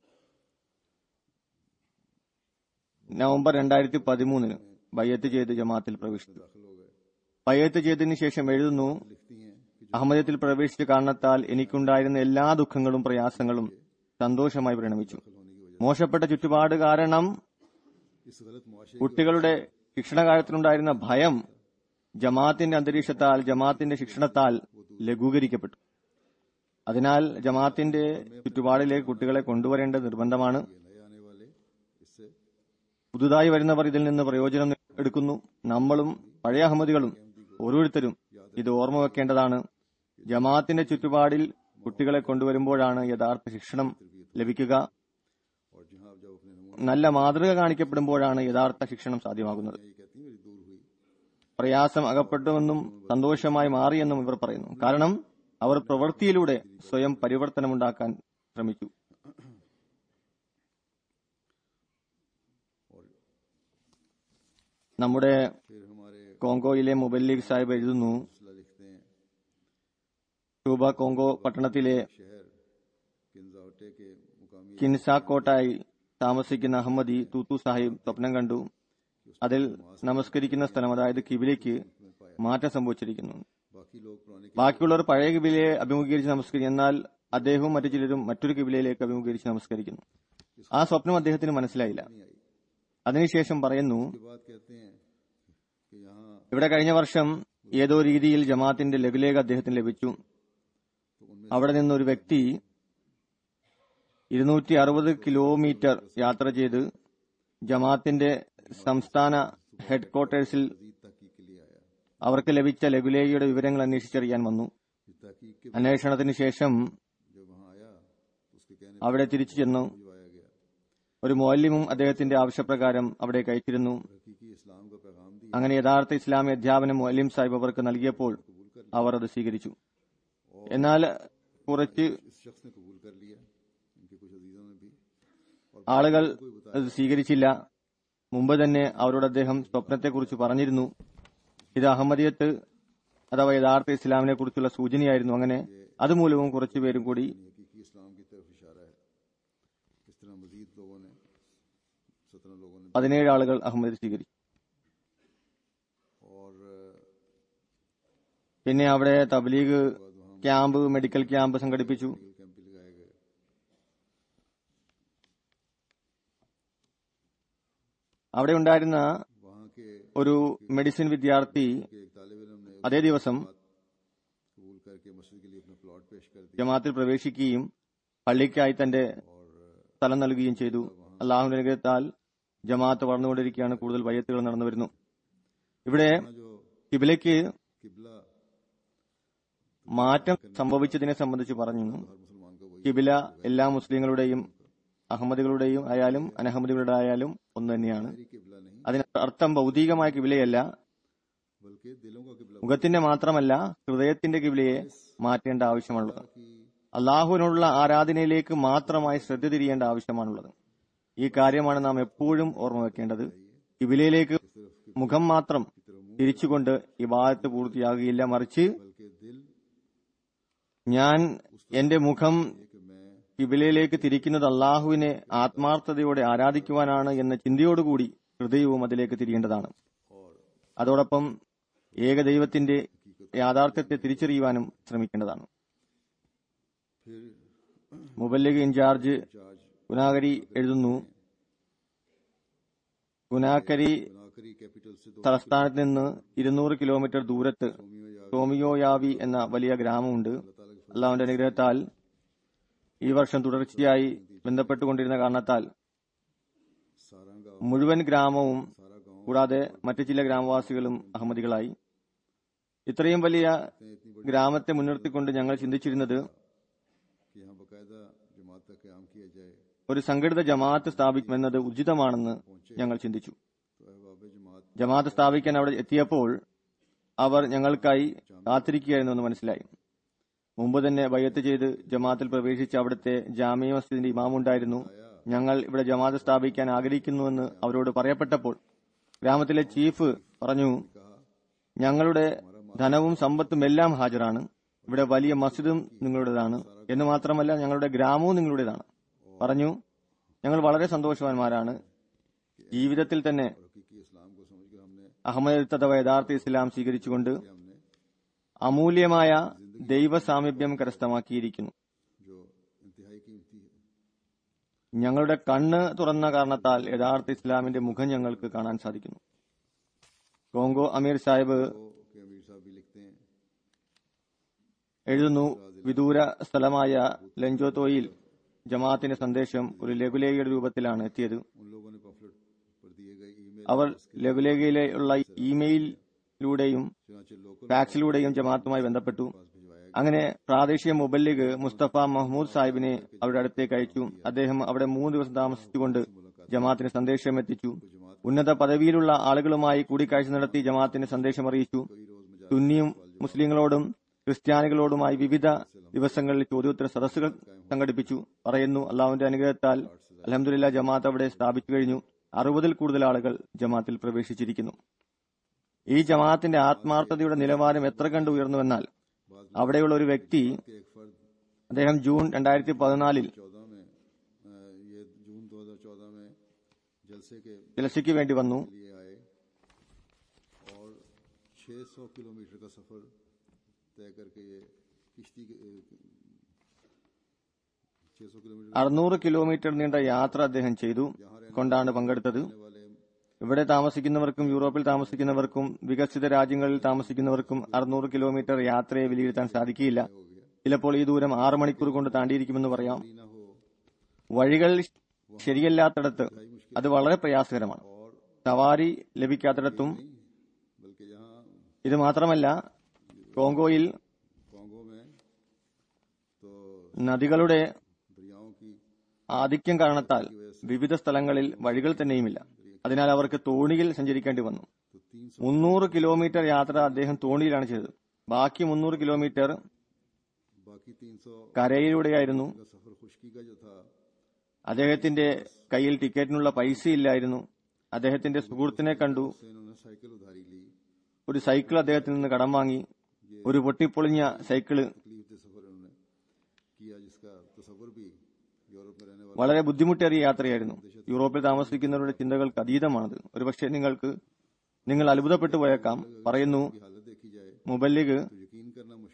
നവംബർ രണ്ടായിരത്തി പതിമൂന്നിന് ബയ്യത്ത് ചെയ്ത് ജമാഅത്തിൽ പ്രവേശിച്ചു दाखिल हो गए ബയ്യത്ത് ചെയ്തതിനു ശേഷം എഴുതുന്നു लिखती हैं कि അഹമ്മദത്തിൽ പ്രവേശിച്ച കാരണത്താൽ എനിക്കുണ്ടായിരുന്ന എല്ലാ ദുഃഖങ്ങളും പ്രയാസങ്ങളും സന്തോഷമായി പരിണമിച്ചു दाखिल होने की वजह മോശപ്പെട്ട ചുറ്റുപാട് കാരണം इस गलत मुआशरे കുട്ടികളുടെ ശിക്ഷണകാലത്തിലുണ്ടായിരുന്ന ഭയം ജമാഅത്തിന്റെ അന്തരീക്ഷത്താൽ ജമാഅത്തിന്റെ ശിക്ഷണത്താൽ ലഘൂകരിക്കപ്പെട്ടു അതിനാൽ ജമാഅത്തിന്റെ ചുറ്റുപാടിലേക്ക് കുട്ടികളെ കൊണ്ടുവരേണ്ടത് നിർബന്ധമാണ് ये नए आने वाले इससे പുതുതായി വരുന്നവർ ഇതിൽ നിന്ന് പ്രയോജനം എടുക്കുന്നു നമ്മളും പഴയ അഹമ്മദികളും ഓരോരുത്തരും ഇത് ഓർമ്മ വെക്കേണ്ടതാണ് ജമാഅത്തിന്റെ ചുറ്റുപാടിൽ കുട്ടികളെ കൊണ്ടുവരുമ്പോഴാണ് യഥാർത്ഥ ശിക്ഷണം ലഭിക്കുക और जहां जब अपने नमूने നല്ല മാതൃക കാണിക്കപ്പെടുമ്പോഴാണ് യഥാർത്ഥ ശിക്ഷണം സാധ്യമാകുന്നത് ये कहती मेरी दूर हुई പ്രയാസം അകപ്പെട്ടുവെന്നും സന്തോഷമായി മാറിയെന്നും ഇവർ പറയുന്നു കാരണം അവർ പ്രവൃത്തിയിലൂടെ സ്വയം പരിവർത്തനമുണ്ടാക്കാൻ ശ്രമിച്ചു നമ്മുടെ फिर हमारे കോങ്കോയിലെ മുബല്ലിഗ് സാഹിബ് എഴുതുന്നു हौसला लिखते हैं ട്യൂബ കോങ്കോ പട്ടണത്തിലെ शहर किन्जावटे के मुकामी കിൻസാക്കോട്ടായി താമസിക്കുന്ന അഹമ്മദി തൂത്തു സാഹിബ് സ്വപ്നം കണ്ടു അതിൽ നമസ്കരിക്കുന്ന സ്ഥലം അതായത് കിബിലേക്ക് മാറ്റം സംഭവിച്ചിരിക്കുന്നു बाकी लोग पुराने ബാക്കിയുള്ളവർ പഴയ കിബിലയെ അഭിമുഖീകരിച്ച് നമസ്കരിക്കും എന്നാൽ അദ്ദേഹവും മറ്റു ചിലരും മറ്റൊരു കിബിലയിലേക്ക് അഭിമുഖീകരിച്ച് നമസ്കരിക്കുന്നു ആ സ്വപ്നം അദ്ദേഹത്തിന് മനസ്സിലായില്ല नहीं आई അതിനുശേഷം പറയുന്നു के बाद कहते हैं कि यहाँ ഇവിടെ കഴിഞ്ഞ വർഷം ഏതോ രീതിയിൽ ജമാഅത്തിന്റെ ലഘുലേഖ അദ്ദേഹത്തിന് ലഭിച്ചു तो उनमें അവിടെ നിന്നൊരു വ്യക്തി ഇരുന്നൂറ്റി അറുപത് കിലോമീറ്റർ യാത്ര ചെയ്ത് ജമാഅത്തിന്റെ സംസ്ഥാന ഹെഡ്ക്വാർട്ടേഴ്സിൽ मजीद तहकीक के लिए आया അവർക്ക് ലഭിച്ച ലഘുലേഖയുടെ വിവരങ്ങൾ അന്വേഷിച്ചറിയാൻ വന്നു इस तहकीक के അന്വേഷണത്തിന് ശേഷം जब वहाँ आया तो उसके कहने അവിടെ തിരിച്ചു ചെന്നു पर भिजवाया गया ഒരു മൗല്യമും അദ്ദേഹത്തിന്റെ ആവശ്യപ്രകാരം അവിടെ കഴിച്ചിരുന്നു हकीकी इस्लाम का पैगाम दिया അങ്ങനെ യഥാർത്ഥ ഇസ്ലാമി അധ്യാപനം മൗല്യം സാഹിബ് അവർക്ക് നൽകിയപ്പോൾ അവർ അത് സ്വീകരിച്ചു എന്നാൽ കുറച്ച് इस शख्स ने कबूल कर लिया इनके कुछ अजीजों ने भी और ആളുകൾ അത് സ്വീകരിച്ചില്ല മുമ്പ് തന്നെ അവരോട് അദ്ദേഹം സ്വപ്നത്തെക്കുറിച്ച് പറഞ്ഞിരുന്നു ഇത് അഹമ്മദിയത്ത് അഥവാ യഥാർത്ഥ ഇസ്ലാമിനെ കുറിച്ചുള്ള സൂചനയായിരുന്നു അങ്ങനെ അതുമൂലവും കുറച്ചുപേരും കൂടി हकीकी इस्लाम की तरफ इशारा है इस तरह मजीद लोगों ने सत्रह लोगों ने പതിനേഴ് ആളുകൾ അഹമ്മദ് സ്വീകരിച്ചു और പിന്നെ അവിടെ തബ്ലീഗ് ക്യാമ്പ് മെഡിക്കൽ ക്യാമ്പ് സംഘടിപ്പിച്ചു मेडिकल कैंप भी लगाए गए അവിടെ ഉണ്ടായിരുന്ന वहाँ के ഒരു മെഡിസിൻ വിദ്യാർത്ഥി के एक तालिब इलम ने അതേ ദിവസം कबूल करके मस्जिद के लिए अपना प्लॉट पेश कर दिया ജമാത്തിൽ പ്രവേശിക്കുകയും പള്ളിക്കായി തന്റെ സ്ഥലം നൽകുകയും ചെയ്തു അള്ളാഹുവിന്റെ അനുഗ്രഹത്താൽ ജമാഅത്ത് വളർന്നുകൊണ്ടിരിക്കുകയാണ് കൂടുതൽ വയ്യത്തുകൾ നടന്നു വരുന്നു ഇവിടെ वहाँ जो കിബിലയ്ക്ക് किबला മാറ്റം സംഭവിച്ചതിനെ സംബന്ധിച്ച് പറഞ്ഞു हर मुसलमान का वही കിബില എല്ലാ മുസ്ലിങ്ങളുടെയും അഹമ്മദികളുടെയും ആയാലും അനഹമ്മദികളുടെ ആയാലും ഒന്ന് തന്നെയാണ് मेरी किबला नहीं അതിന് അർത്ഥം ഭൗതികമായ കിബിലയല്ല बल्कि दिलों का किबला മുഖത്തിന്റെ മാത്രമല്ല ഹൃദയത്തിന്റെ കിബിലയെ മാറ്റേണ്ട ആവശ്യമുള്ളത് की അള്ളാഹുവിനുള്ള ആരാധനയിലേക്ക് മാത്രമായി ശ്രദ്ധ തിരിയേണ്ട ആവശ്യമാണുള്ളത് ഈ കാര്യമാണ് നാം എപ്പോഴും ഓർമ്മ വെക്കേണ്ടത് കിബിലയിലേക്ക് മുഖം മാത്രം തിരിച്ചുകൊണ്ട് ഇബാദത്ത് പൂർത്തിയാകുകയില്ല മറിച്ച് बल्कि दिल ഞാൻ എന്റെ മുഖം कि मैं കിബിലയിലേക്ക് തിരിക്കുന്നത് അള്ളാഹുവിനെ ആത്മാർത്ഥതയോടെ ആരാധിക്കുവാനാണ് എന്ന ചിന്തയോടുകൂടി ഹൃദയവും അതിലേക്ക് തിരിയേണ്ടതാണ് അതോടൊപ്പം ഏകദൈവത്തിന്റെ യാഥാർത്ഥ്യത്തെ തിരിച്ചറിയുവാനും ശ്രമിക്കേണ്ടതാണ് फिर മുബല്ലിഗ് ഇൻചാർജ് चार्ज ഗുനാകരി എഴുതുന്നു ഗുനാക്കരി नाकरी कैपिटल से दो തലസ്ഥാനത്ത് നിന്ന് ഇരുന്നൂറ് കിലോമീറ്റർ ദൂരത്ത് ടോമിയോയാവി എന്ന വലിയ ഗ്രാമമുണ്ട് അള്ളാഹുവിന്റെ അനുഗ്രഹത്താൽ ഈ വർഷം തുടർച്ചയായി ബന്ധപ്പെട്ടുകൊണ്ടിരുന്ന കാരണത്താൽ सारा गांव മുഴുവൻ ഗ്രാമവും सारा गांव കൂടാതെ മറ്റു ചില ഗ്രാമവാസികളും അഹമ്മദികളായി ഇത്രയും വലിയ ഗ്രാമത്തെ മുൻനിർത്തിക്കൊണ്ട് ഞങ്ങൾ ചിന്തിച്ചിരുന്നത് कि यहाँ बाकायदा जमात का क्याम किया जाए ഒരു സംഘടിത ജമാഅത്ത് സ്ഥാപിക്കുമെന്നത് ഉചിതമാണെന്ന് ഞങ്ങൾ ചിന്തിച്ചു तो अहबाब जमात ജമാഅത്ത് സ്ഥാപിക്കാൻ അവിടെ എത്തിയപ്പോൾ അവർ ഞങ്ങൾക്കായി കാത്തിരിക്കുകയായിരുന്നുവെന്ന് മനസ്സിലായി മുമ്പ് തന്നെ ബയ്യത്ത് ചെയ്ത് ജമാഅത്തിൽ പ്രവേശിച്ച അവിടുത്തെ ജാമിയ മസ്ജിദിന്റെ ഇമാമുണ്ടായിരുന്നു ഞങ്ങൾ ഇവിടെ ജമാഅത്ത് സ്ഥാപിക്കാൻ ആഗ്രഹിക്കുന്നുവെന്ന് അവരോട് പറയപ്പെട്ടപ്പോൾ ഗ്രാമത്തിലെ ചീഫ് പറഞ്ഞു ഞങ്ങളുടെ ധനവും സമ്പത്തും എല്ലാം ഹാജരാണ് ഇവിടെ വലിയ മസ്ജിദും നിങ്ങളുടേതാണ് എന്ന് മാത്രമല്ല ഞങ്ങളുടെ ഗ്രാമവും നിങ്ങളുടേതാണ് പറഞ്ഞു ഞങ്ങൾ വളരെ സന്തോഷവാന്മാരാണ് ജീവിതത്തിൽ തന്നെ हकीकी इस्लाम को समझकर हमने അഹമ്മദ് അഥവാ യഥാർത്ഥ ഇസ്ലാം സ്വീകരിച്ചുകൊണ്ട് हमने അമൂല്യമായ ദൈവ സാമീപ്യം കരസ്ഥമാക്കിയിരിക്കുന്നു जो इंतहाई कीमती है ഞങ്ങളുടെ കണ്ണ് തുറന്ന കാരണത്താൽ യഥാർത്ഥ ഇസ്ലാമിന്റെ മുഖം ഞങ്ങൾക്ക് കാണാൻ സാധിക്കുന്നു കോങ്കോ അമീർ സാഹിബ് तो के अमीर साहब भी लिखते हैं എഴുതുന്നു വിദൂര സ്ഥലമായ ലഞ്ചോത്തോയിൽ ജമാഅത്തിന്റെ സന്ദേശം ഒരു ലഘുലേഖയുടെ രൂപത്തിലാണ് എത്തിയത് उन लोगों ने पॉपुलर पर दिए गए ईमेल അവർ ലഘുലേഖയിലുള്ള ഇമെയിലൂടെയും चुनाचे लोकल ഫാക്സിലൂടെയും ജമാഅത്തുമായി ബന്ധപ്പെട്ടു पास भिजवाया അങ്ങനെ പ്രാദേശിക മുബല്ലിഗ് മുസ്തഫ മഹ്മൂദ് സാഹിബിനെ അവരുടെ അടുത്തേക്ക് അയച്ചു അദ്ദേഹം അവിടെ മൂന്ന് ദിവസം താമസിച്ചുകൊണ്ട് ജമാഅത്തിന് സന്ദേശം എത്തിച്ചു ഉന്നത പദവിയിലുള്ള ആളുകളുമായി കൂടിക്കാഴ്ച നടത്തി ജമാഅത്തിന് സന്ദേശം അറിയിച്ചു സുന്നിയും മുസ്ലിങ്ങളോടും ക്രിസ്ത്യാനികളോടുമായി വിവിധ ദിവസങ്ങളിൽ ചോദ്യോത്തര സദസ്സുകൾ സംഘടിപ്പിച്ചു പറയുന്നു അള്ളാഹുവിന്റെ അനുഗ്രഹത്താൽ അലഹമുല്ല ജമാഅത്ത് അവിടെ സ്ഥാപിച്ചു കഴിഞ്ഞു അറുപതിൽ കൂടുതൽ ആളുകൾ ജമാഅത്തിൽ പ്രവേശിച്ചിരിക്കുന്നു ഈ ജമാഅത്തിന്റെ ആത്മാർത്ഥതയുടെ നിലവാരം എത്ര കണ്ട് ഉയർന്നുവെന്നാൽ അവിടെയുള്ള ഒരു വ്യക്തി के एक फर्द അദ്ദേഹം जून രണ്ടായിരത്തി പതിനാലിൽ चौदह में अ, ये जून 2014 में जलसे के ജലസയ്ക്ക് വേണ്ടി വന്നു लिए आए और 600 किलोमीटर का सफर तय करके ये किश्ती के अ, 600 किलोमीटर അറുന്നൂറ് കിലോമീറ്റർ നീണ്ട യാത്ര അദ്ദേഹം ചെയ്തു കൊണ്ടാണ് പങ്കെടുത്തത് करने वाले ഇവിടെ താമസിക്കുന്നവർക്കും യൂറോപ്പിൽ താമസിക്കുന്നവർക്കും വികസിത രാജ്യങ്ങളിൽ താമസിക്കുന്നവർക്കും അറുന്നൂറ് കിലോമീറ്റർ യാത്രയെ വിലയിരുത്താൻ സാധിക്കില്ല ചിലപ്പോൾ ഈ ദൂരം ആറ് മണിക്കൂർ കൊണ്ട് താണ്ടിയിരിക്കുമെന്ന് പറയാം ना हो വഴികൾ ശരിയല്ലാത്തിടത്ത് അത് വളരെ പ്രയാസകരമാണ് और സവാരി ലഭിക്കാത്തിടത്തും बल्कि यहाँ ഇത് മാത്രമല്ല കോങ്കോയിൽ कोंगो में तो നദികളുടെ दरियाओं की ആധിക്യം കാരണത്താൽ വിവിധ സ്ഥലങ്ങളിൽ വഴികൾ തന്നെയുമില്ല അതിനാൽ അവർക്ക് തോണിയിൽ സഞ്ചരിക്കേണ്ടി വന്നു तो तीन सौ മുന്നൂറ് കിലോമീറ്റർ യാത്ര അദ്ദേഹം തോണിയിലാണ് ചെയ്തത് ബാക്കി മുന്നൂറ് കിലോമീറ്റർ बाकी तीन सौ കരയിലൂടെയായിരുന്നു का सफर खुशकी का जो था അദ്ദേഹത്തിന്റെ കയ്യിൽ टिക്കറ്റിനുള്ള പൈസയില്ലായിരുന്നു അദ്ദേഹത്തിന്റെ സുഹൃത്തിനെ കണ്ടു उससे इन्होंने साइकिल उधारी ली ഒരു സൈക്കിൾ അദ്ദേഹത്തിൽ നിന്ന് കടം വാങ്ങി ഒരു പൊട്ടിപ്പൊളിഞ്ഞ സൈക്കിള് तकलीफ दे सफर इन्होंने किया जिसका तस्वर भी यूरोप में रहने वाले വളരെ ബുദ്ധിമുട്ടേറിയ യാത്രയായിരുന്നു യൂറോപ്പിൽ താമസിക്കുന്നവരുടെ ചിന്തകൾക്ക് അതീതമാണത് ഒരുപക്ഷെ നിങ്ങൾക്ക് നിങ്ങൾ അത്ഭുതപ്പെട്ടു പോയേക്കാം പറയുന്നു की हालत देखी जाए മുബല്ലിഗ് तो यकीन करना मुश्किल है कि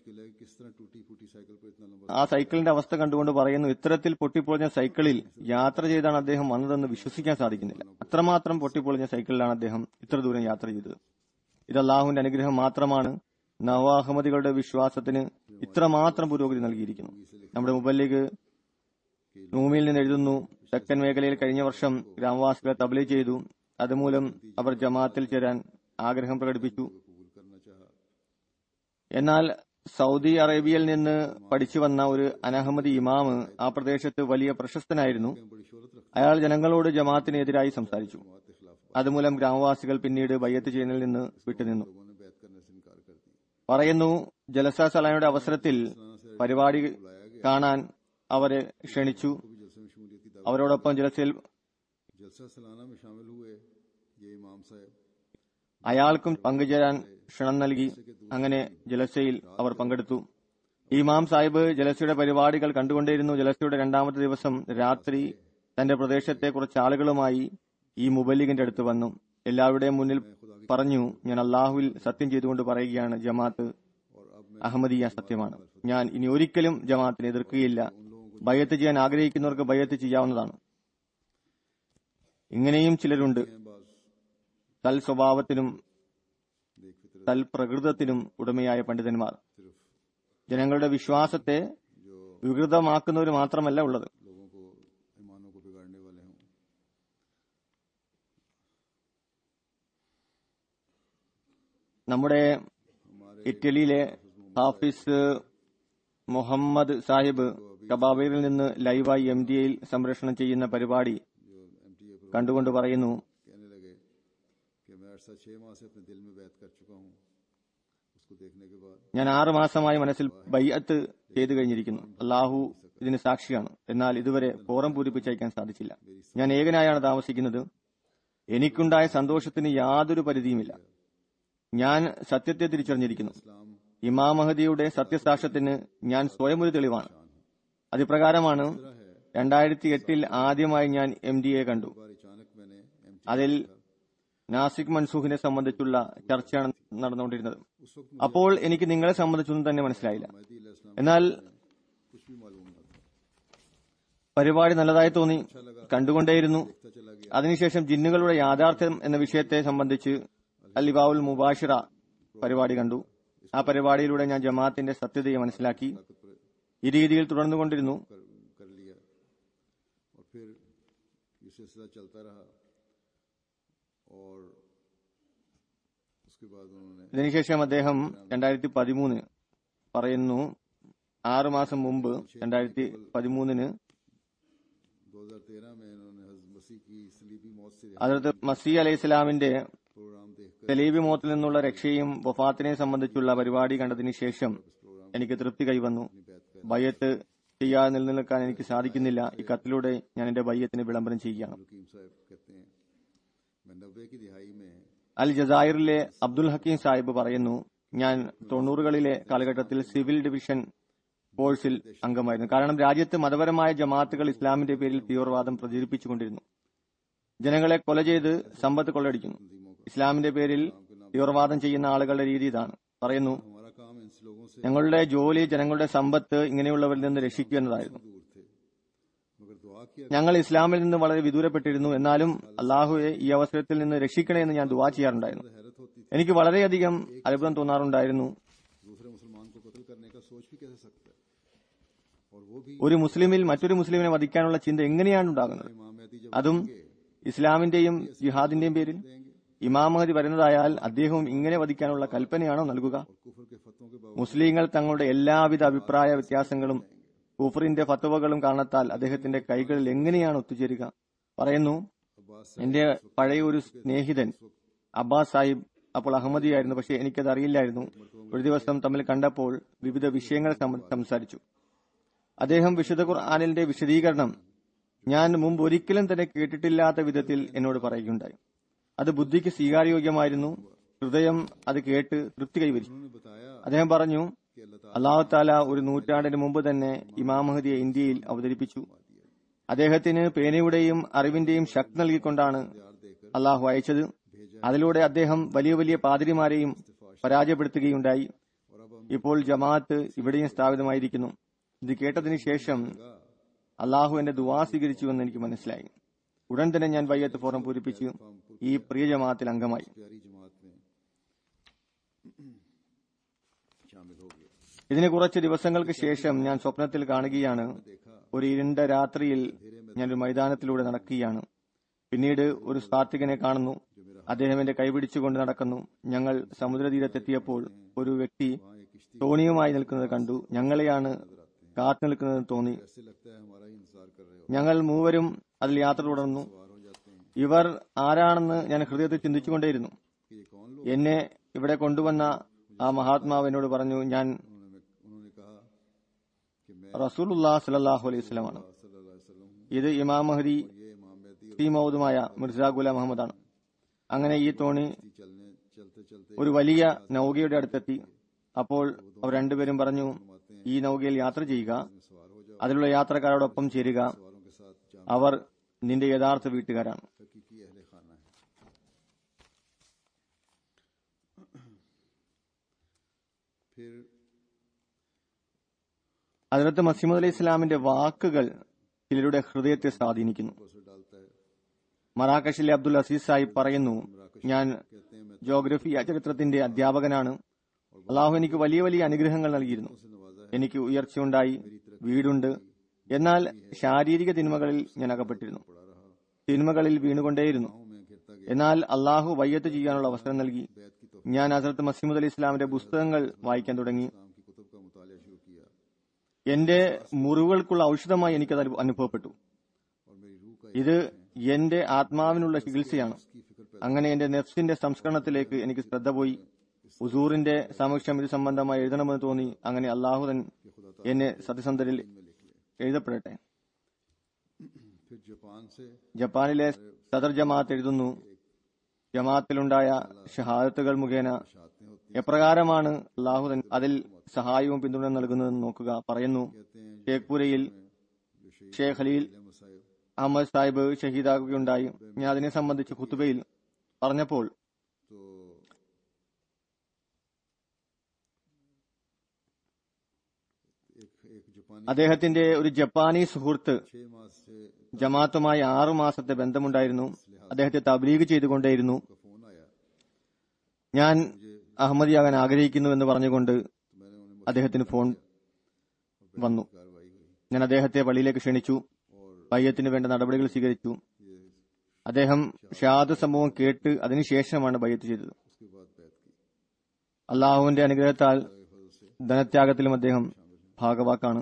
किस तरह टूटी फूटी साइकिल पर इतना लंबा ആ സൈക്കിളിന്റെ അവസ്ഥ കണ്ടുകൊണ്ട് പറയുന്നു ഇത്തരത്തിൽ പൊട്ടിപ്പൊളിഞ്ഞ സൈക്കിളിൽ യാത്ര ചെയ്താണ് അദ്ദേഹം വന്നതെന്ന് വിശ്വസിക്കാൻ സാധിക്കുന്നില്ല അത്രമാത്രം പൊട്ടിപ്പൊളിഞ്ഞ സൈക്കിളിലാണ് അദ്ദേഹം ഇത്ര ദൂരം യാത്ര ചെയ്തത് ഇത് അള്ളാഹുവിന്റെ അനുഗ്രഹം മാത്രമാണ് നവാഹമദികളുടെ വിശ്വാസത്തിന് ഇത്രമാത്രം പുരോഗതി നൽകിയിരിക്കുന്നു നമ്മുടെ മുബല്ലിഗ് ഭൂമിയിൽ നിന്ന് എഴുതുന്നു തെക്കൻ മേഖലയിൽ കഴിഞ്ഞ വർഷം ഗ്രാമവാസികളെ തബ്ലീഗ് ചെയ്തു അതുമൂലം അവർ ജമാഅത്തിൽ ചേരാൻ ആഗ്രഹം പ്രകടിപ്പിച്ചു कबूल करना चाहा എന്നാൽ സൗദി അറേബ്യയിൽ നിന്ന് പഠിച്ചു വന്ന ഒരു അനഹമ്മദി ഇമാമ് ആ പ്രദേശത്ത് വലിയ പ്രശസ്തനായിരുന്നു बड़ी शोहरत रखते അയാൾ ജനങ്ങളോട് ജമാഅത്തിനെതിരായി സംസാരിച്ചു जमात के खिलाफ അതുമൂലം ഗ്രാമവാസികൾ പിന്നീട് ബയ്യത്ത് ചെയ്യുന്നതിൽ നിന്ന് വിട്ടുനിന്നു लोगों ने बैत करने से इनकार कर दिया പറയുന്നു ജലസ സലായുടെ അവസരത്തിൽ പരിപാടി കാണാൻ അവരെ ക്ഷണിച്ചു भी जलसे में शमूलियत की दावत അവരോടൊപ്പം ജലസയിൽ जलसा सालाना में शामिल हुए ये इमाम साहब അയാൾക്കും പങ്കുചേരാൻ ക്ഷണം നൽകി അങ്ങനെ ജലസയിൽ അവർ പങ്കെടുത്തു ഇമാം സാഹിബ് ജലസയുടെ പരിപാടികൾ കണ്ടുകൊണ്ടേയിരുന്നു ജലസയുടെ രണ്ടാമത്തെ ദിവസം രാത്രി തന്റെ പ്രദേശത്തെ കുറച്ച് ആളുകളുമായി ഈ മുബല്ലിഗിന്റെ അടുത്ത് വന്നു എല്ലാവരുടെയും മുന്നിൽ പറഞ്ഞു ഞാൻ അള്ളാഹുവിൽ സത്യം ചെയ്തുകൊണ്ട് പറയുകയാണ് ജമാഅത്ത് और अब मैं അഹമ്മദിയ സത്യമാണ് ഞാൻ ഇനി ഒരിക്കലും ജമാഅത്തിനെ എതിർക്കുകയില്ല ബയ്യത്ത് ചെയ്യാൻ ആഗ്രഹിക്കുന്നവർക്ക് ബയ്യത്ത് ചെയ്യാവുന്നതാണ് ഇങ്ങനെയും ചിലരുണ്ട് हैं बाज തൽ സ്വഭാവത്തിനും देख फितर തൽ പ്രകൃതത്തിനും ഉടമയായ പണ്ഡിതന്മാർ सिर्फ ജനങ്ങളുടെ വിശ്വാസത്തെ जो വികൃതമാക്കുന്നവർ മാത്രമല്ല ഉള്ളത് लोगों को ईमानों को बिगाड़ने वाले हों നമ്മുടെ हमारे ഇറ്റലിയിലെ ഹാഫിസ് മുഹമ്മദ് സാഹിബ് കബാബയിൽ നിന്ന് ലൈവായി എം ഡി എയിൽ സംപ്രേഷണം ചെയ്യുന്ന പരിപാടി जो एम टी ए കണ്ടുകൊണ്ട് പറയുന്നു कहने लगे कि मैं अरसा छह माह से अपने दिल में बैत कर चुका हूँ उसको देखने के बाद ഞാൻ ആറ് മാസമായി മനസ്സിൽ ബയ്യത്ത് ചെയ്തു കഴിഞ്ഞിരിക്കുന്നു അള്ളാഹു ഇതിന് സാക്ഷിയാണ് എന്നാൽ ഇതുവരെ ഫോറം പൂരിപ്പിച്ചയക്കാൻ സാധിച്ചില്ല ഞാൻ ഏകനായാണ് താമസിക്കുന്നത് എനിക്കുണ്ടായ സന്തോഷത്തിന് യാതൊരു പരിധിയുമില്ല ഞാൻ സത്യത്തെ തിരിച്ചറിഞ്ഞിരിക്കുന്നു इस्लाम ഇമാം മഹദിയുടെ സത്യസാക്ഷ്യത്തിന് ഞാൻ സ്വയം ഒരു തെളിവാണ് അതിപ്രകാരമാണ് രണ്ടായിരത്തി എട്ടിൽ ആദ്യമായി ഞാൻ എം ഡി എ കണ്ടു बार अचानक मैंने एम അതിൽ നാസിക് മൻസൂഖിനെ സംബന്ധിച്ചുള്ള ചർച്ചയാണ് നടന്നുകൊണ്ടിരുന്നത് उस वक्त അപ്പോൾ എനിക്ക് നിങ്ങളെ സംബന്ധിച്ചൊന്നും തന്നെ മനസ്സിലായില്ല महदी इस्लाम എന്നാൽ कुछ भी मालूम न था പരിപാടി നല്ലതായി തോന്നി കണ്ടുകൊണ്ടേയിരുന്നു देखता चला गया അതിനുശേഷം ജിന്നുകളുടെ യാഥാർത്ഥ്യം എന്ന വിഷയത്തെ സംബന്ധിച്ച് അലിബാവുൽ മുബാഷിറ പരിപാടി കണ്ടു ആ പരിപാടിയിലൂടെ ഞാൻ ജമാഅത്തിന്റെ സത്യതയെ മനസ്സിലാക്കി ताकत पर ഈ രീതിയിൽ തുടർന്നുകൊണ്ടിരുന്നു कर, कर लिया और फिर ये सिलसिला चलता रहा और उसके बाद उन्होंने ഇതിനുശേഷം അദ്ദേഹം രണ്ടായിരത്തി പതിമൂന്ന് പറയുന്നു ആറു മാസം മുമ്പ് രണ്ടായിരത്തി പതിമൂന്നിന് 2013 में इन्होंने हजरत मसीह की सलीबी मौत से അതിർത്ത് മസീ അലൈഹി ഇസ്ലാമിന്റെ प्रोग्राम देखकर തെലീബി മോത്തിൽ നിന്നുള്ള രക്ഷയും വഫാത്തിനെ സംബന്ധിച്ചുള്ള പരിപാടി കണ്ടതിന് ശേഷം എനിക്ക് തൃപ്തി കൈവന്നു बैत कर ബയ്യത്ത് ചെയ്യാതെ നിലനിൽക്കാൻ എനിക്ക് സാധിക്കുന്നില്ല ഈ കത്തിലൂടെ ഞാൻ എന്റെ ബയ്യത്തിന് വിളംബരം ചെയ്യുകയാണ് हकीम साहब कहते हैं मैं नब्बे की दिहाई में അൽ ജസായിരിലെ അബ്ദുൽ ഹക്കീം സാഹിബ് പറയുന്നു ഞാൻ തൊണ്ണൂറുകളിലെ കാലഘട്ടത്തിൽ സിവിൽ ഡിവിഷൻ ഫോഴ്സിൽ അംഗമായിരുന്നു കാരണം രാജ്യത്ത് മതപരമായ ജമാഅത്തുകൾ ഇസ്ലാമിന്റെ പേരിൽ തീവ്രവാദം പ്രചരിപ്പിച്ചുകൊണ്ടിരുന്നു ജനങ്ങളെ കൊല ചെയ്ത് സമ്പത്ത് കൊള്ളയടിക്കുന്നു ഇസ്ലാമിന്റെ പേരിൽ തീവ്രവാദം ചെയ്യുന്ന ആളുകളുടെ രീതി ഇതാണ് പറയുന്നു हमारा काम इन लोगों से ഞങ്ങളുടെ ജോലി ജനങ്ങളുടെ സമ്പത്ത് ഇങ്ങനെയുള്ളവരിൽ നിന്ന് രക്ഷിക്കുക എന്നതായിരുന്നു दूर थे मगर दुआ किया ഞങ്ങൾ ഇസ്ലാമിൽ നിന്ന് വളരെ വിദൂരപ്പെട്ടിരുന്നു എന്നാലും അള്ളാഹുവെ ഈ അവസരത്തിൽ നിന്ന് രക്ഷിക്കണേ എന്ന് ഞാൻ ദുവാ ചെയ്യാറുണ്ടായിരുന്നു हैरत होती थी എനിക്ക് വളരെയധികം അത്ഭുതം തോന്നാറുണ്ടായിരുന്നു दूसरे मुसलमान को कत्ल करने का सोच भी कैसे सकता है और वो भी ഒരു മുസ്ലിമിൽ മറ്റൊരു മുസ്ലിമിനെ വധിക്കാനുള്ള ചിന്ത എങ്ങനെയാണ് ഉണ്ടാകുന്നത് इमाम मेहदी जब അതും ഇസ്ലാമിന്റെയും ജിഹാദിന്റെയും പേരിൽ ഇമാം മഹദി വരുന്നതായാൽ അദ്ദേഹവും ഇങ്ങനെ വധിക്കാനുള്ള കൽപ്പനയാണോ നൽകുക कुफर के फतों के बावजूद മുസ്ലിങ്ങൾ തങ്ങളുടെ എല്ലാവിധ അഭിപ്രായ വ്യത്യാസങ്ങളും കുഫറിന്റെ ഫത്തുവകളും കാരണത്താൽ അദ്ദേഹത്തിന്റെ കൈകളിൽ എങ്ങനെയാണ് ഒത്തുചേരുക പറയുന്നു अब्बास എന്റെ പഴയ ഒരു സ്നേഹിതൻ അബ്ബാസ് സാഹിബ് അപ്പോൾ അഹമ്മദിയായിരുന്നു പക്ഷെ എനിക്കത് അറിയില്ലായിരുന്നു ഒരു ദിവസം തമ്മിൽ കണ്ടപ്പോൾ വിവിധ വിഷയങ്ങൾ സംബന്ധിച്ച് സംസാരിച്ചു അദ്ദേഹം വിശുദ്ധ ഖുർആാനിന്റെ വിശദീകരണം ഞാൻ മുമ്പ് ഒരിക്കലും തന്നെ കേട്ടിട്ടില്ലാത്ത വിധത്തിൽ എന്നോട് പറയുകയുണ്ടായി അത് ബുദ്ധിക്ക് സ്വീകാര്യോഗ്യമായിരുന്നു ഹൃദയം അത് കേട്ട് തൃപ്തി കൈവരിച്ചു उन्होंने बताया അദ്ദേഹം പറഞ്ഞു कि अल्लाह ताला അള്ളാഹു താല ഒരു നൂറ്റാണ്ടിന് മുമ്പ് തന്നെ ഇമാം മഹദിയെ ഇന്ത്യയിൽ അവതരിപ്പിച്ചു അദ്ദേഹത്തിന് പേനയുടെയും അറിവിന്റെയും ശക്തി നൽകിക്കൊണ്ടാണ് അള്ളാഹു അയച്ചത് അതിലൂടെ അദ്ദേഹം വലിയ വലിയ പാതിരിമാരെയും പരാജയപ്പെടുത്തുകയുണ്ടായി ഇപ്പോൾ ജമാഅത്ത് ഇവിടെയും സ്ഥാപിതമായിരിക്കുന്നു ഇത് കേട്ടതിന് ശേഷം അള്ളാഹു എന്റെ ദുവാ സ്വീകരിച്ചുവെന്ന് എനിക്ക് മനസ്സിലായി ഉടൻ തന്നെ ഞാൻ വയ്യത്ത് ഫോറം പൂരിപ്പിച്ചു ഈ പ്രിയ ജമാഅത്തിൽ അംഗമായി प्यारी जमात में शामिल हो गया ഇതിന് കുറച്ച് ദിവസങ്ങൾക്ക് ശേഷം ഞാൻ സ്വപ്നത്തിൽ കാണുകയാണ് ഒരു ഇരുണ്ട രാത്രിയിൽ ഞാൻ ഒരു മൈതാനത്തിലൂടെ നടക്കുകയാണ് പിന്നീട് ഒരു സാത്വികനെ കാണുന്നു അദ്ദേഹം എന്റെ കൈപിടിച്ചുകൊണ്ട് നടക്കുന്നു ഞങ്ങൾ സമുദ്രതീരത്തെത്തിയപ്പോൾ ഒരു വ്യക്തി തോണിയുമായി നിൽക്കുന്നത് കണ്ടു ഞങ്ങളെയാണ് കാത്തു നിൽക്കുന്നതെന്ന് തോന്നി ऐसे लगता है हमारा ही इंतजार कर रहे हो ഞങ്ങൾ മൂവരും അതിൽ യാത്ര തുടർന്നു सवार हो जाते हैं ഇവർ ആരാണെന്ന് ഞാൻ ഹൃദയത്തിൽ ചിന്തിച്ചുകൊണ്ടേയിരുന്നു कि ये कौन लोग എന്നെ ഇവിടെ കൊണ്ടുവന്ന ആ മഹാത്മാവ് എന്നോട് പറഞ്ഞു ഞാൻ उन्होंने उन्होंने कहा कि मैं റസൂലുല്ലാ സലാഹു അലൈഹി സ്വലമാണ് सल्लल्लाहु अलैहि वसल्लम हूँ ഇത് ഇമാം മഹദി ये इमाम मेहदी और സി മൗദുമായ മിർസ ഗുലാം മുഹമ്മദാണ് അങ്ങനെ ഈ തോണി चलने चलते चलते ഒരു വലിയ നൌകയുടെ അടുത്തെത്തി അപ്പോൾ അവർ രണ്ടുപേരും പറഞ്ഞു ഈ നൌകയിൽ യാത്ര ചെയ്യുക सवार हो जाओ അതിലുള്ള യാത്രക്കാരോടൊപ്പം ചേരുക सवारों के साथ जाम അവർ നിന്റെ യഥാർത്ഥ വീട്ടുകാരാണ് हकीकी अहले खाना है फिर അതിലത്ത് മസീമദ് അലൈഹി ഇസ്ലാമിന്റെ വാക്കുകൾ ചിലരുടെ ഹൃദയത്തെ സ്വാധീനിക്കുന്നു असर डालता है മറാക്കഷിലെ അബ്ദുൽ അസീസ് സാഹിബ് പറയുന്നു ഞാൻ कहते हैं मैं ജോഗ്രഫി ചരിത്രത്തിന്റെ അധ്യാപകനാണ് അള്ളാഹു എനിക്ക് വലിയ വലിയ അനുഗ്രഹങ്ങൾ നൽകിയിരുന്നു तुमसे नवाजा है എനിക്ക് ഉയർച്ചയുണ്ടായി വീടുണ്ട് എന്നാൽ ശാരീരിക തിന്മകളിൽ ഞാൻ അകപ്പെട്ടിരുന്നു पड़ा रहा തിന്മകളിൽ വീണുകൊണ്ടേയിരുന്നു हूँ मैं गिरता गया എന്നാൽ അള്ളാഹു വയ്യത്ത് ചെയ്യാനുള്ള അവസരം നൽകി बैत की तो ഞാൻ ഹസരത്ത് മസീമുദ് അലി ഇസ്ലാമിന്റെ പുസ്തകങ്ങൾ വായിക്കാൻ തുടങ്ങി इस्लाम की कुतुब का मुताला शुरू किया എന്റെ മുറിവുകൾക്കുള്ള ഔഷധമായി എനിക്കത് അനു- അനുഭവപ്പെട്ടു और मेरी रूह का ഇത് എന്റെ ആത്മാവിനുള്ള ചികിത്സയാണ് की फिक्र पैदा അങ്ങനെ എന്റെ നെഫ്സിന്റെ സംസ്കരണത്തിലേക്ക് എനിക്ക് ശ്രദ്ധ പോയി ഉസൂറിന്റെ സമക്ഷം ഇത് സംബന്ധമായി എഴുതണമെന്ന് തോന്നി അങ്ങനെ അള്ളാഹുദൻ എന്നെ സത്യസന്ധരിൽ में लिख लिया എഴുതപ്പെടട്ടെ फिर जापान से ജപ്പാനിലെ സദർ ജമാഅത്ത് എഴുതുന്നു ജമാഅത്തിലുണ്ടായ ഷഹാദത്തുകൾ മുഖേന शातें होती എപ്രകാരമാണ് അള്ളാഹുദൻ അതിൽ സഹായവും പിന്തുണയും നൽകുന്നതെന്ന് നോക്കുക പറയുന്നു कहते हैं ഷേഖ്പുരയിൽ जो शहीद ഷേഖ് ഖലീൽ मसाइब അഹമ്മദ് സാഹിബ് ഷഹീദാകുകയുണ്ടായി ഞാൻ അതിനെ സംബന്ധിച്ച് ഖുത്തുബയിൽ പറഞ്ഞപ്പോൾ तो एक एक जापानी അദ്ദേഹത്തിന്റെ ഒരു ജപ്പാനീസ് സുഹൃത്ത് छह मास से ജമാഅത്തുമായി ആറു മാസത്തെ ബന്ധമുണ്ടായിരുന്നു അദ്ദേഹത്തെ തബ്ലീഗ് ചെയ്തുകൊണ്ടേയിരുന്നു का फोन आया ഞാൻ അഹമ്മദിയാകാൻ ആഗ്രഹിക്കുന്നു എന്ന് പറഞ്ഞുകൊണ്ട് तो मैंने उन्हें അദ്ദേഹത്തിന് ഫോൺ വന്നു कार्रवाई हुई ഞാൻ അദ്ദേഹത്തെ പള്ളിയിലേക്ക് ക്ഷണിച്ചു പയ്യത്തിന് വേണ്ട നടപടികൾ സ്വീകരിച്ചു ये അദ്ദേഹം ഷാദ് സംഭവം കേട്ട് അതിനുശേഷമാണ് ബയ്യത്ത് ചെയ്തത് उसके बाद बैत की അള്ളാഹുവിന്റെ അനുഗ്രഹത്താൽ फजल से ധനത്യാഗത്തിലും അദ്ദേഹം ഭാഗവാക്കാണ്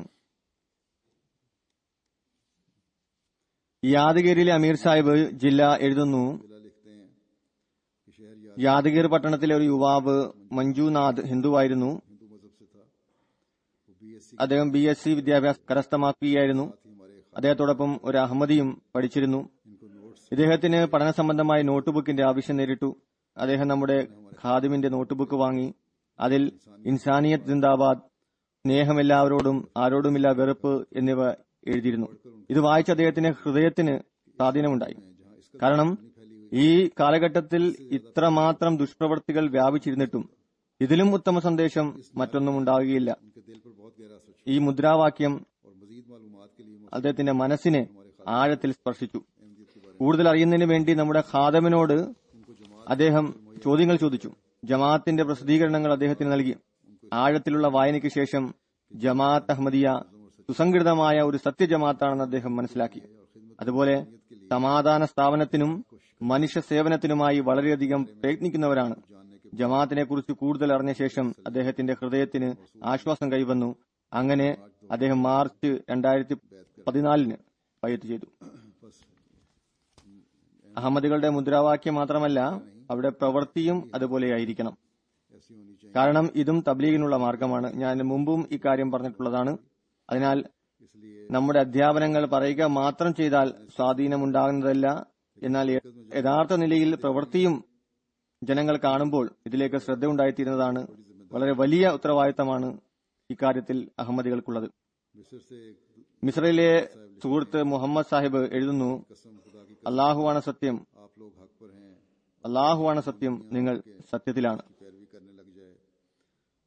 യാദഗിരിയിലെ അമീർ സാഹിബ് ജില്ല എഴുതുന്നു जिला लिखते हैं कि शहर या യാദഗിർ പട്ടണത്തിലെ ഒരു യുവാവ് മഞ്ജുനാഥ് ഹിന്ദുവായിരുന്നു हिंदू मजहब से था वो बी एस सी അദ്ദേഹം ബി എസ് സി വിദ്യാഭ്യാസം കരസ്ഥമാക്കുകയായിരുന്നു थी हमारे അദ്ദേഹത്തോടൊപ്പം ഒരു അഹമ്മദിയും പഠിച്ചിരുന്നു इनको नोट्स ഇദ്ദേഹത്തിന് പഠന സംബന്ധമായ നോട്ട്ബുക്കിന്റെ ആവശ്യം നേരിട്ടു അദ്ദേഹം നമ്മുടെ ഖാദിമിന്റെ നോട്ട്ബുക്ക് വാങ്ങി അതിൽ ഇൻസാനിയത്ത് സിന്ദാബാദ് സ്നേഹം എല്ലാവരോടും ആരോടുമില്ല വെറുപ്പ് എന്നിവ എഴുതിയിരുന്നു ഇത് വായിച്ച അദ്ദേഹത്തിന്റെ ഹൃദയത്തിന് സ്വാധീനമുണ്ടായി जहाँ इसका കാരണം ഈ കാലഘട്ടത്തിൽ इത്രമാത്രം ദുഷ്പ്രവൃത്തികൾ വ്യാപിച്ചിരുന്നിട്ടും ഇതിലും ഉത്തമ സന്ദേശം മറ്റൊന്നും ഉണ്ടാകുകയില്ല उनके दिल पर बहुत गहरा असर ഈ മുദ്രാവാക്യം और मजीद मालूमात के लिए അദ്ദേഹത്തിന്റെ മനസ്സിനെ ആഴത്തിൽ സ്പർശിച്ചു अहमदियत के बारे കൂടുതൽ അറിയുന്നതിന് വേണ്ടി നമ്മുടെ ഖാദമിനോട് അദ്ദേഹം ചോദ്യങ്ങൾ ചോദിച്ചു ജമാഅത്തിന്റെ പ്രസിദ്ധീകരണങ്ങൾ അദ്ദേഹത്തിന് നൽകി ആഴത്തിലുള്ള വായനയ്ക്ക് ശേഷം ജമാഅത്ത് അഹമ്മദിയ സുസംഘടിതമായ ഒരു സത്യജമാഅത്താണെന്ന് അദ്ദേഹം മനസ്സിലാക്കി അതുപോലെ സമാധാന സ്ഥാപനത്തിനും മനുഷ്യ സേവനത്തിനുമായി വളരെയധികം പ്രയത്നിക്കുന്നവരാണ് ജമാഅത്തിനെ കുറിച്ച് കൂടുതൽ അറിഞ്ഞ ശേഷം അദ്ദേഹത്തിന്റെ ഹൃദയത്തിന് ആശ്വാസം കൈവന്നു അങ്ങനെ അദ്ദേഹം മാർച്ച് രണ്ടായിരത്തി പതിനാലിന് പയ്യത്ത് ചെയ്തു बस അഹമ്മദികളുടെ മുദ്രാവാക്യം മാത്രമല്ല അവിടെ പ്രവൃത്തിയും അതുപോലെയായിരിക്കണം ऐसी होनी चाहिए കാരണം ഇതും തബ്ലീഗിനുള്ള മാർഗമാണ് ഞാൻ മുമ്പും ഇക്കാര്യം പറഞ്ഞിട്ടുള്ളതാണ് അതിനാൽ इसलिए നമ്മുടെ അധ്യാപനങ്ങൾ പറയുക മാത്രം ചെയ്താൽ സ്വാധീനമുണ്ടാകുന്നതല്ല എന്നാൽ യ- യഥാർത്ഥ നിലയിൽ പ്രവൃത്തിയും ജനങ്ങൾ കാണുമ്പോൾ ഇതിലേക്ക് ശ്രദ്ധ ഉണ്ടായിത്തീരുന്നതാണ് വളരെ വലിയ ഉത്തരവാദിത്തമാണ് ഇക്കാര്യത്തിൽ അഹമ്മദികൾക്കുള്ളത് मिस्र से एक മിസ്രയിലെ സുഹൃത്ത് മുഹമ്മദ് സാഹിബ് എഴുതുന്നു कसम खुदा की അള്ളാഹുവാണ് സത്യം आप लोग हक पर हैं അള്ളാഹുവാണ് സത്യം നിങ്ങൾ സത്യത്തിലാണ് पैरवी करने लग जाए अल्हम्दुलिल्लाह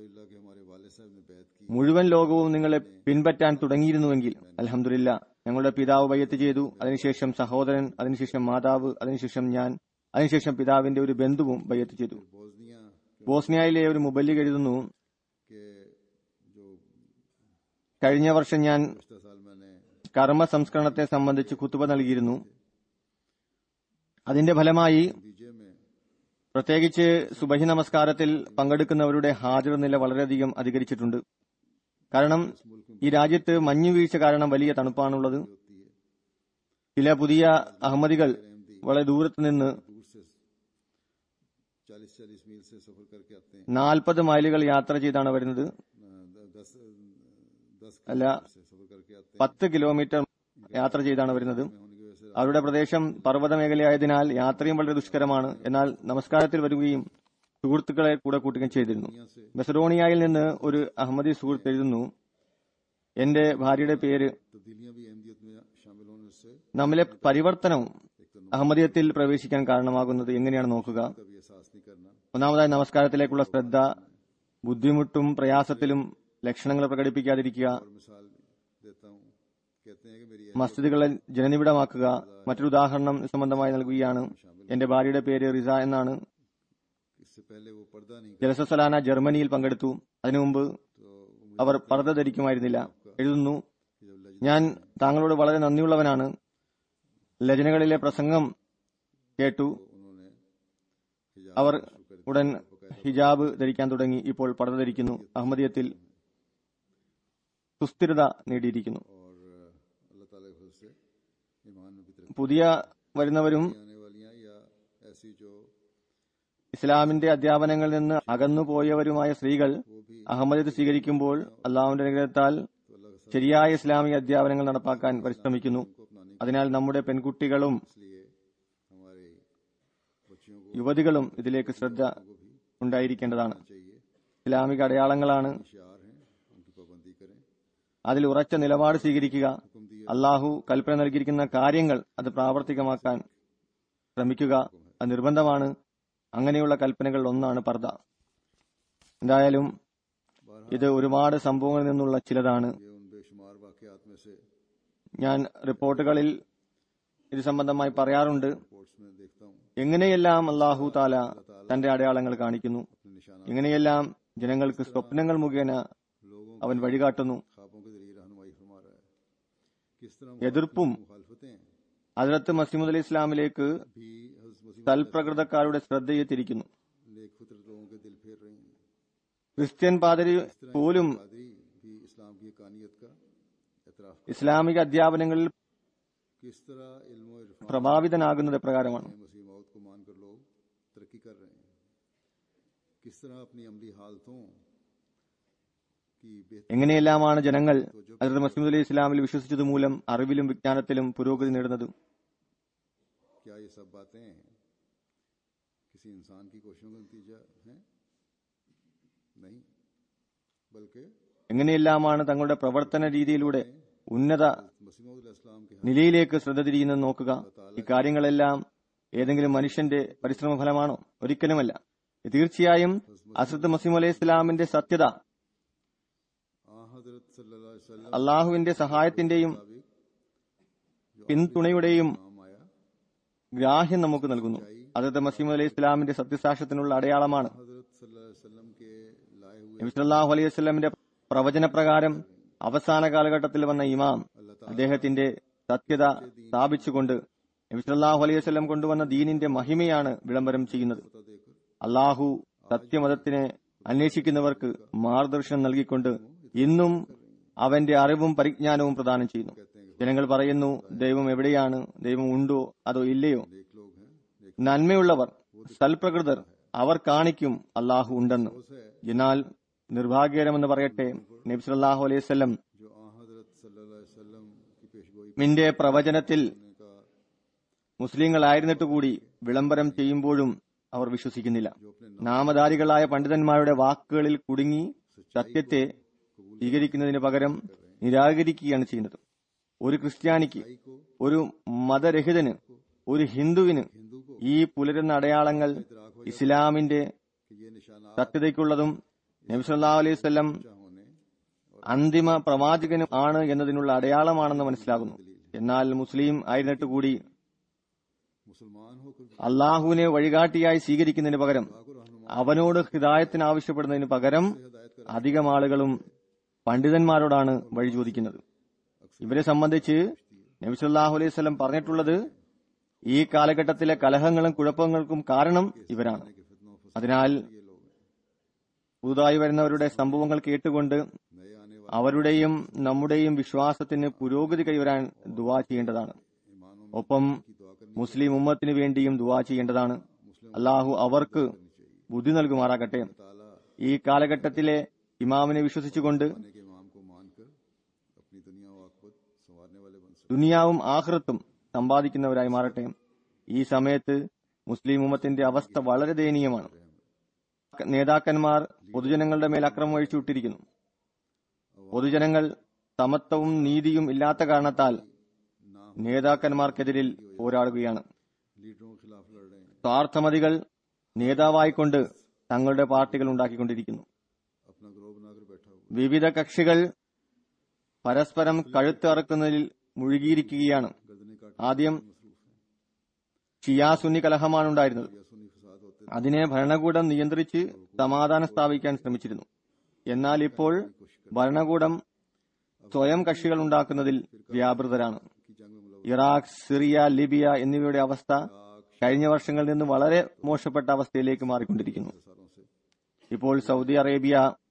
अल्हम्दुलिल्लाह कि हमारे वाले साहब ने बैत की മുഴുവൻ ലോകവും നിങ്ങളെ പിൻപറ്റാൻ തുടങ്ങിയിരുന്നുവെങ്കിൽ അലഹമില്ല ഞങ്ങളുടെ പിതാവ് ബയ്യത്ത് ചെയ്തു അതിനുശേഷം സഹോദരൻ അതിനുശേഷം മാതാവ് അതിനുശേഷം ഞാൻ അതിനുശേഷം പിതാവിന്റെ ഒരു ബന്ധുവും ബയ്യത്ത് ചെയ്തു बोजनिया ബോസ്നിയയിലെ ഒരു മുബല്ലിഗ് എഴുതുന്നു के जो കഴിഞ്ഞ വർഷം ഞാൻ पिछले साल मैंने കർമ്മ സംസ്കരണത്തെ സംബന്ധിച്ച് കുത്തുബ നൽകിയിരുന്നു അതിന്റെ ഫലമായി बीजे में പ്രത്യേകിച്ച് സുബഹി നമസ്കാരത്തിൽ പങ്കെടുക്കുന്നവരുടെ ഹാജർ നില വളരെയധികം അധികരിച്ചിട്ടുണ്ട് കാരണം ഈ രാജ്യത്ത് മഞ്ഞുവീഴ്ച കാരണം വലിയ തണുപ്പാണുള്ളത് होती है ചില പുതിയ അഹമ്മദികൾ വളരെ ദൂരത്ത് നിന്ന് दूर से चालीस चालीस मील से सफर करके आते हैं നാൽപ്പത് മൈലുകൾ യാത്ര ചെയ്താണ് വരുന്നത് द- दस दस അല്ല किलोमीटर से सफर करके आते हैं പത്ത് കിലോമീറ്റർ യാത്ര ചെയ്താണ് വരുന്നത് में होने की वजह से അവരുടെ പ്രദേശം പർവ്വത മേഖലയായതിനാൽ യാത്രയും വളരെ ദുഷ്കരമാണ് എന്നാൽ നമസ്കാരത്തിൽ വരികയും സുഹൃത്തുക്കളെ കൂടെ കൂട്ടുകയും ചെയ്തിരുന്നു दुनिया से മെസഡോണിയയിൽ നിന്ന് ഒരു അഹമ്മദി സുഹൃത്ത് എഴുതുന്നു എന്റെ ഭാര്യയുടെ പേര് तब्दीलियां भी अहमदियत में शामिल होने से നമ്മിലെ പരിവർത്തനവും അഹമ്മദിയത്തിൽ പ്രവേശിക്കാൻ കാരണമാകുന്നത് എങ്ങനെയാണ് നോക്കുക कभी एहसास नहीं करना ഒന്നാമതായി നമസ്കാരത്തിലേക്കുള്ള ശ്രദ്ധ ബുദ്ധിമുട്ടും പ്രയാസത്തിലും ലക്ഷണങ്ങൾ പ്രകടിപ്പിക്കാതിരിക്കുക और मिसाल देता हूँ कहते हैं कि मेरी മസ്ജിദുകളെ ജനനിബിഡമാക്കുക മറ്റൊരു ഉദാഹരണം സംബന്ധമായി നൽകുകയാണ് എന്റെ ഭാര്യയുടെ പേര് റിസ എന്നാണ് इससे पहले वो पर्दा नहीं ജലസ സലാന ജർമ്മനിയിൽ പങ്കെടുത്തു അതിനു മുമ്പ് तो मुझे അവർ പർദ്ദ ധരിക്കുമായിരുന്നില്ല എഴുതുന്നു जब लज ഞാൻ താങ്കളോട് വളരെ നന്ദിയുള്ളവനാണ് ലജനകളിലെ പ്രസംഗം കേട്ടു उन्होंने हिजाब അവർ ഉടൻ ഹിജാബ് ധരിക്കാൻ തുടങ്ങി ഇപ്പോൾ പർദ്ദ ധരിക്കുന്നു അഹമ്മദിയത്തിൽ സുസ്ഥിരത നേടിയിരിക്കുന്നു और अल्लाह ताला के फजल से ईमान में भी तरक्की പുതിയ വരുന്നവരും आने वालियां या ऐसी जो ഇസ്ലാമിന്റെ അധ്യാപനങ്ങളിൽ നിന്ന് അകന്നുപോയവരുമായ സ്ത്രീകൾ वो भी അഹമ്മദിയത്ത് സ്വീകരിക്കുമ്പോൾ അള്ളാഹുവിന്റെ അനുഗ്രഹത്താൽ तो अल्लाह के साथ ശരിയായ ഇസ്ലാമിക അധ്യാപനങ്ങൾ നടപ്പാക്കാൻ പരിശ്രമിക്കുന്നു को अपनाने അതിനാൽ നമ്മുടെ പെൺകുട്ടികളും इसलिए हमारे बच्चियों को യുവതികളും ഇതിലേക്ക് ശ്രദ്ധ को भी ഉണ്ടായിരിക്കേണ്ടതാണ് चाहिए ഇസ്ലാമിക അടയാളങ്ങളാണ് होशियार हैं उनकी पाबंदी करें അതിൽ ഉറച്ച നിലപാട് സ്വീകരിക്കുക हुक्म दिया അള്ളാഹു കൽപ്പന നൽകിയിരിക്കുന്ന കാര്യങ്ങൾ അത് പ്രാവർത്തികമാക്കാൻ ശ്രമിക്കുക അത് നിർബന്ധമാണ് അങ്ങനെയുള്ള കൽപ്പനകൾ ഒന്നാണ് പർദ്ദ എന്തായാലും ഇത് ഒരുപാട് സംഭവങ്ങളിൽ നിന്നുള്ള ചിലതാണ് ये उन बेशुमार वाकयात में से ഞാൻ റിപ്പോർട്ടുകളിൽ ഇത് സംബന്ധമായി പറയാറുണ്ട് रिपोर्ट्स में देखता हूँ എങ്ങനെയെല്ലാം അള്ളാഹു താല തന്റെ അടയാളങ്ങൾ കാണിക്കുന്നു अपने निशाना എങ്ങനെയെല്ലാം ജനങ്ങൾക്ക് സ്വപ്നങ്ങൾ മുഖേന लोगों അവൻ വഴികാട്ടുന്നു ख्वाबों के जरिए रहनुमाई फरमा रहा है किस तरह എതിർപ്പും मुखालफतें അതിലത്ത് മസീമുദ് അലി ഇസ്ലാമിലേക്ക് भी हज़रत मसीह സൽപ്രകൃതക്കാരുടെ ശ്രദ്ധയെ തിരിക്കുന്നു नेक फितर लोगों के दिल फेर रही हैं ക്രിസ്ത്യൻ പാതിരി പോലും पादरी भी इस्लाम की कानियत का एतराफ ഇസ്ലാമിക അധ്യാപനങ്ങളിൽ किस तरह इल्म और इरफान പ്രഭാവിതനാകുന്നത് പ്രകാരമാണ് में मसीह मौत को मानकर लोग तरक्की कर रहे हैं किस तरह अपनी अमली हालतों की बेहतर എങ്ങനെയെല്ലാമാണ് ജനങ്ങൾ അതിർത്ത് മസീമുദ് അലി ഇസ്ലാമിൽ വിശ്വസിച്ചത് മൂലം അറിവിലും വിജ്ഞാനത്തിലും പുരോഗതി നേടുന്നത് क्या ये सब बातें किसी इंसान की कोशिशों का नतीजा हैं नहीं बल्कि എങ്ങനെയെല്ലാമാണ് തങ്ങളുടെ പ്രവർത്തന രീതിയിലൂടെ ഉന്നത मसीह इस्लाम के നിലയിലേക്ക് ശ്രദ്ധ തിരിയുന്നത് നോക്കുക ഇക്കാര്യങ്ങളെല്ലാം ഏതെങ്കിലും മനുഷ്യന്റെ പരിശ്രമ ഫലമാണോ ഒരിക്കലുമല്ല ഇത് തീർച്ചയായും അസത്ത് മസീം അലൈഹി ഇസ്ലാമിന്റെ സത്യത आ हजरत सल्लल्लाहु अलैहि वसल्लम അള്ളാഹുവിന്റെ സഹായത്തിന്റെയും പിന്തുണയുടെയും नाम आया ഗ്രാഹ്യം നമുക്ക് നൽകുന്നു അതത് മസീം അലൈഹി ഇസ്ലാമിന്റെ സത്യസാക്ഷ്യത്തിനുള്ള അടയാളമാണ് हजरत सल्लल्लाहु अलैहि वसल्लम के लाए हुए നബി സല്ലല്ലാഹു അലൈഹി വസല്ലമിന്റെ പ്രവചനപ്രകാരം അവസാന കാലഘട്ടത്തിൽ വന്ന ഇമാം അദ്ദേഹത്തിന്റെ സത്യത സ്ഥാപിച്ചുകൊണ്ട് നബി സല്ലല്ലാഹു അലൈഹി വസല്ലം കൊണ്ടുവന്ന ദീനിന്റെ മഹിമയാണ് വിളംബരം ചെയ്യുന്നത് पता देकर അള്ളാഹു സത്യമതത്തിനെ അന്വേഷിക്കുന്നവർക്ക് മാർഗദർശനം നൽകിക്കൊണ്ട് ഇന്നും അവന്റെ അറിവും പരിജ്ഞാനവും പ്രദാനം ചെയ്യുന്നു ജനങ്ങൾ പറയുന്നു ദൈവം എവിടെയാണ് ദൈവം ഉണ്ടോ അതോ ഇല്ലയോ नेक लोग हैं नेक നന്മയുള്ളവർ സൽപ്രകൃതർ അവർ കാണിക്കും അള്ളാഹു ഉണ്ടെന്ന് എന്നാൽ നിർഭാഗ്യകരമെന്ന് പറയട്ടെ നബി സല്ലല്ലാഹു അലൈഹി വസല്ലം जो आ हजरत सल्लल्लाहु अलैहि वसल्लम की पेशगोई മിന്റെ പ്രവചനത്തിൽ करने का മുസ്ലിങ്ങളായിരുന്നിട്ട് കൂടി വിളംബരം ചെയ്യുമ്പോഴും അവർ വിശ്വസിക്കുന്നില്ല നാമധാരികളായ പണ്ഡിതന്മാരുടെ വാക്കുകളിൽ കുടുങ്ങി സത്യത്തെ സ്വീകരിക്കുന്നതിന് പകരം നിരാകരിക്കുകയാണ് ചെയ്യുന്നത് ഒരു ക്രിസ്ത്യാനിക്ക് ഒരു മതരഹിതന് ഒരു ഹിന്ദുവിന് ഈ പുലരുന്ന അടയാളങ്ങൾ ഇസ്ലാമിന്റെ कि ये निशाना സത്യതയ്ക്കുള്ളതും നബി സല്ലല്ലാഹു അലൈഹി വസല്ലം होने അന്തിമ പ്രവാചകനും ആണ് എന്നതിനുള്ള അടയാളമാണെന്ന് മനസ്സിലാകുന്നു എന്നാൽ മുസ്ലിം ആയിരുന്നിട്ട് കൂടി मुसलमान होकर भी അള്ളാഹുവിനെ വഴികാട്ടിയായി സ്വീകരിക്കുന്നതിന് പകരം को रहनुमा അവനോട് ഹിദായത്തിന് ആവശ്യപ്പെടുന്നതിന് പകരം हिदायत कर അധികം ആളുകളും പണ്ഡിതന്മാരോടാണ് വഴി ചോദിക്കുന്നത് ഇവരെ സംബന്ധിച്ച് നബി സല്ലല്ലാഹു അലൈഹി വസല്ലം പറഞ്ഞിട്ടുള്ളത് ഈ കാലഘട്ടത്തിലെ കലഹങ്ങളും കുഴപ്പങ്ങൾക്കും കാരണം ഇവരാണ് के फितनों फसाद അതിനാൽ ये लोग हैं പുതുതായി വരുന്നവരുടെ സംഭവങ്ങൾ കേട്ടുകൊണ്ട് नए आने वाले അവരുടെയും നമ്മുടെയും വിശ്വാസത്തിന് പുരോഗതി കൈവരാൻ ദുവാ ചെയ്യേണ്ടതാണ് ईमानों ഒപ്പം की दुआ करनी മുസ്ലിം ഉമ്മത്തിന് വേണ്ടിയും ദുവാ ചെയ്യേണ്ടതാണ് അള്ളാഹു അവർക്ക് ബുദ്ധി നൽകുമാറാകട്ടെ ताला ഈ കാലഘട്ടത്തിലെ ഇമാമിനെ വിശ്വസിച്ചുകൊണ്ട് आने के इमाम को मानकर अपनी दुनिया व आखिरत संवारने वाले बन सके ദുനിയാവും ആഹ്റത്തും സമ്പാദിക്കുന്നവരായി മാറട്ടെ ഈ സമയത്ത് മുസ്ലിം ഉമ്മത്തിന്റെ അവസ്ഥ വളരെ ദയനീയമാണ് നേതാക്കന്മാർ പൊതുജനങ്ങളുടെ മേൽ അക്രമം അഴിച്ചുവിട്ടിരിക്കുന്നു പൊതുജനങ്ങൾ സമത്വവും നീതിയും ഇല്ലാത്ത കാരണത്താൽ നേതാക്കന്മാർക്കെതിരിൽ പോരാടുകയാണ് लीडरों के खिलाफ लड़ रहे हैं സ്വാർത്ഥമതികൾ നേതാവായിക്കൊണ്ട് തങ്ങളുടെ പാർട്ടികൾ ഉണ്ടാക്കിക്കൊണ്ടിരിക്കുന്നു अपना ग्रोह बनाकर बैठा हुआ വിവിധ കക്ഷികൾ പരസ്പരം കഴുത്ത് അറക്കുന്നതിൽ മുഴുകിയിരിക്കുകയാണ് गर्दने काट ആദ്യം मसरूफ है ഷിയാ സുന്നി കലഹമാണ് ഉണ്ടായിരുന്നത് या सुन्नी फसाद होते അതിനെ ഭരണകൂടം നിയന്ത്രിച്ച് സമാധാനം സ്ഥാപിക്കാൻ ശ്രമിച്ചിരുന്നു എന്നാൽ ഇപ്പോൾ ഭരണകൂടം സ്വയം കക്ഷികൾ ഉണ്ടാക്കുന്നതിൽ വ്യാപൃതരാണ് की जंग में मुलव ഇറാഖ് സിറിയ ലിബിയ എന്നിവയുടെ അവസ്ഥ കഴിഞ്ഞ വർഷങ്ങളിൽ നിന്ന് വളരെ മോശപ്പെട്ട അവസ്ഥയിലേക്ക് മാറിക്കൊണ്ടിരിക്കുന്നു सालों से ഇപ്പോൾ Saudi Arabia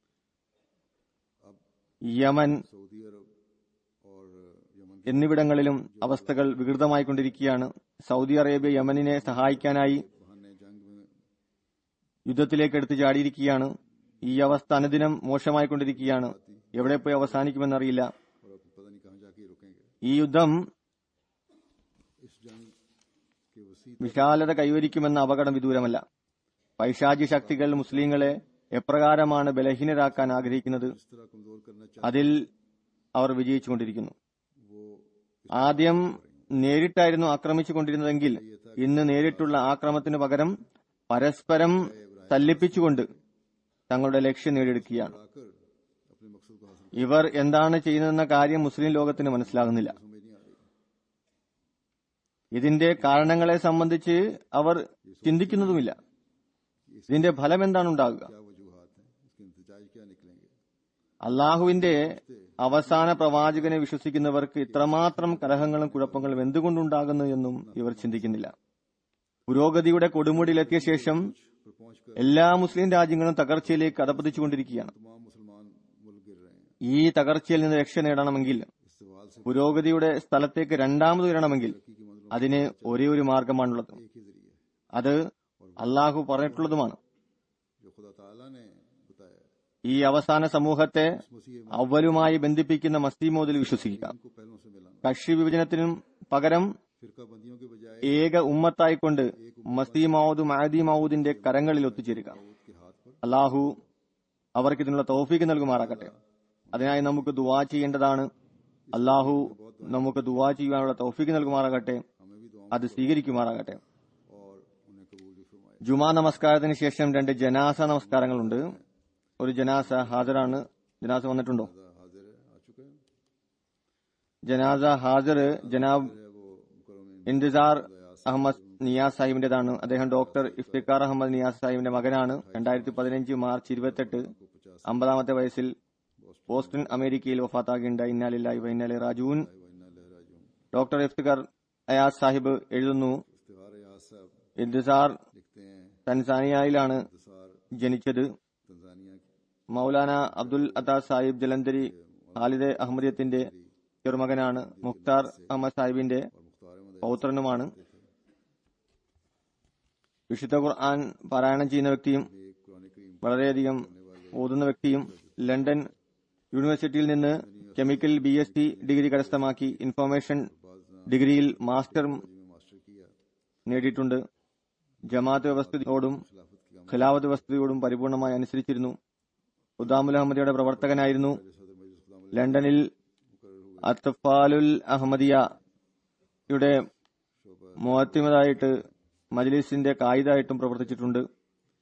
Yemen Saudi Arab और यमन के എന്നിവിടങ്ങളിലും അവസ്ഥകൾ വികൃതമായിക്കൊണ്ടിരിക്കുകയാണ് സൗദി അറേബ്യ യമനിനെ സഹായിക്കാനായി बहाने जंग में യുദ്ധത്തിലേക്ക് എടുത്തു ചാടിയിരിക്കുകയാണ് ഈ അവസ്ഥ അനുദിനം മോശമായിക്കൊണ്ടിരിക്കുകയാണ് എവിടെ പോയി അവസാനിക്കുമെന്നറിയില്ല और अब पता नहीं कहाँ जाके रुकेंगे ഈ യുദ്ധം इस जंग के वसी വിശാലത കൈവരിക്കുമെന്ന അപകടം വിദൂരമല്ല പൈശാചി ശക്തികൾ മുസ്ലിങ്ങളെ എപ്രകാരമാണ് ബലഹീനരാക്കാൻ ആഗ്രഹിക്കുന്നത് इस तरह कमजोर करना അതിൽ അവർ വിജയിച്ചുകൊണ്ടിരിക്കുന്നു वो ആദ്യം നേരിട്ടായിരുന്നു ആക്രമിച്ചുകൊണ്ടിരുന്നതെങ്കിൽ ഇന്ന് നേരിട്ടുള്ള ആക്രമണത്തിനു പകരം പരസ്പരം തല്ലിപ്പിച്ചുകൊണ്ട് തങ്ങളുടെ ലക്ഷ്യം നേടിയെടുക്കുകയാണ് आकर अपने मकसद को हासिल ഇവർ എന്താണ് ചെയ്യുന്നതെന്ന കാര്യം മുസ്ലിം ലോകത്തിന് മനസ്സിലാകുന്നില്ല समझ नहीं आ रही ഇതിന്റെ കാരണങ്ങളെ സംബന്ധിച്ച് അവർ ചിന്തിക്കുന്നതുമില്ല ഇതിന്റെ ഫലം എന്താണ് ഉണ്ടാകുക क्या वजूहत हैं इसके इंतजाज क्या निकलेंगे അള്ളാഹുവിന്റെ അവസാന പ്രവാചകനെ വിശ്വസിക്കുന്നവർക്ക് ഇത്രമാത്രം കലഹങ്ങളും കുഴപ്പങ്ങളും എന്തുകൊണ്ടുണ്ടാകുന്നു എന്നും ഇവർ ചിന്തിക്കുന്നില്ല പുരോഗതിയുടെ കൊടുമുടിയിലെത്തിയ ശേഷം पर पहुंच कर എല്ലാ മുസ്ലിം രാജ്യങ്ങളും തകർച്ചയിലേക്ക് അധപ്പതിച്ചുകൊണ്ടിരിക്കുകയാണ് तमाम मुसलमान मुल्क गिर रहे हैं ഈ തകർച്ചയിൽ നിന്ന് രക്ഷ നേടണമെങ്കിൽ इस सवाल से പുരോഗതിയുടെ സ്ഥലത്തേക്ക് രണ്ടാമത് വരണമെങ്കിൽ की मंजिल അതിന് ഒരേ ഒരു മാർഗമാണുള്ളത് एक ही जरिए है അത് അള്ളാഹു പറഞ്ഞിട്ടുള്ളതുമാണ് जो खुदा ताला ने बताया है। ഈ അവസാന സമൂഹത്തെ इस मसीह അവലുമായി ബന്ധിപ്പിക്കുന്ന മസ്തിമോദിൽ വിശ്വസിക്കുക को पहलों से मिलाना കക്ഷി വിഭജനത്തിനും പകരം फिरका बंदियों के बजाय ഏക ഉമ്മത്തായിക്കൊണ്ട് മസീമൌദ് മാദി മൌദിന്റെ കരങ്ങളിൽ ഒത്തുചേരുക के हाथ पर അള്ളാഹു അവർക്ക് ഇതിനുള്ള തൗഫീക്ക് നൽകുമാറാകട്ടെ അതിനായി നമുക്ക് ദുവാ ചെയ്യേണ്ടതാണ് അള്ളാഹു നമുക്ക് ദുവാ ചെയ്യുവാനുള്ള തൗഫീക്ക് നൽകുമാറാകട്ടെ हमें भी दुआओं അത് സ്വീകരിക്കുമാറാകട്ടെ और उन्हें कबूल भी फरमाए ജുമാ നമസ്കാരത്തിന് ശേഷം രണ്ട് ജനാസ നമസ്കാരങ്ങളുണ്ട് ഒരു ജനാസ ഹാജരാണ് ജനാസ വന്നിട്ടുണ്ടോ खुदा हाजिर है आ चुके हैं ജനാസ ഹാജർ ജനാബ് है वो मुकरम ഇന്തിസാർ അഹമ്മദ് നിയാസ് സാഹിബിന്റേതാണ് അദ്ദേഹം ഡോക്ടർ ഇഫ്തിഖാർ അഹമ്മദ് നിയാസ് സാഹിബിന്റെ മകനാണ് രണ്ടായിരത്തി പതിനഞ്ച് മാർച്ച് ഇരുപത്തെട്ട് അമ്പതാമത്തെ വയസ്സിൽ ബോസ്റ്റൺ അമേരിക്കയിൽ വഫാത്താകേണ്ട ഇന്നാലില്ലായി വൈന്നാലെ റാജൂൻ वन्ना लहराजून ഡോക്ടർ ഇഫ്തിഖാർ അയാസ് സാഹിബ് എഴുതുന്നു इफ्तिखार याद साहब ഇന്തിസാർ लिखते हैं തൻസാനിയയിലാണ് इंतसार ജനിച്ചത് तंजानिया की മൗലാന അബ്ദുൽ അത്താ സാഹിബ് ജലന്ധരി ഖാലിദെ അഹമ്മദിയത്തിന്റെ ചെറുമകനാണ് മുഖ്താർ അഹമ്മദ് സാഹിബിന്റെ और मुख्तार अहमद പൗത്രനുമാണ് വിശുദ്ധ ഖുർആൻ പാരായണം ചെയ്യുന്ന വ്യക്തിയും एक कुरान करीम വളരെയധികം ഓതുന്ന വ്യക്തിയും ലണ്ടൻ യൂണിവേഴ്സിറ്റിയിൽ നിന്ന് chemical B S T degree കരസ്ഥമാക്കി ഇൻഫർമേഷൻ ഡിഗ്രിയിൽ മാസ്റ്റർ में मास्टर किया നേടിയിട്ടുണ്ട് ജമാഅത്ത് വ്യവസ്ഥയോടും खिलाफत की काम ഖിലാഫത്ത് വ്യവസ്ഥയോടും പരിപൂർണമായി അനുസരിച്ചിരുന്നു ഉദാമുൽ അഹമ്മദിയുടെ പ്രവർത്തകനായിരുന്നു सदर मजलिस खुदा ലണ്ടനിൽ അത്തഫാലുൽ അഹമ്മദിയയുടെ മുഹത്തിമതായിട്ട് മജ്ലിസിന്റെ കായിതായിട്ടും പ്രവർത്തിച്ചിട്ടുണ്ട്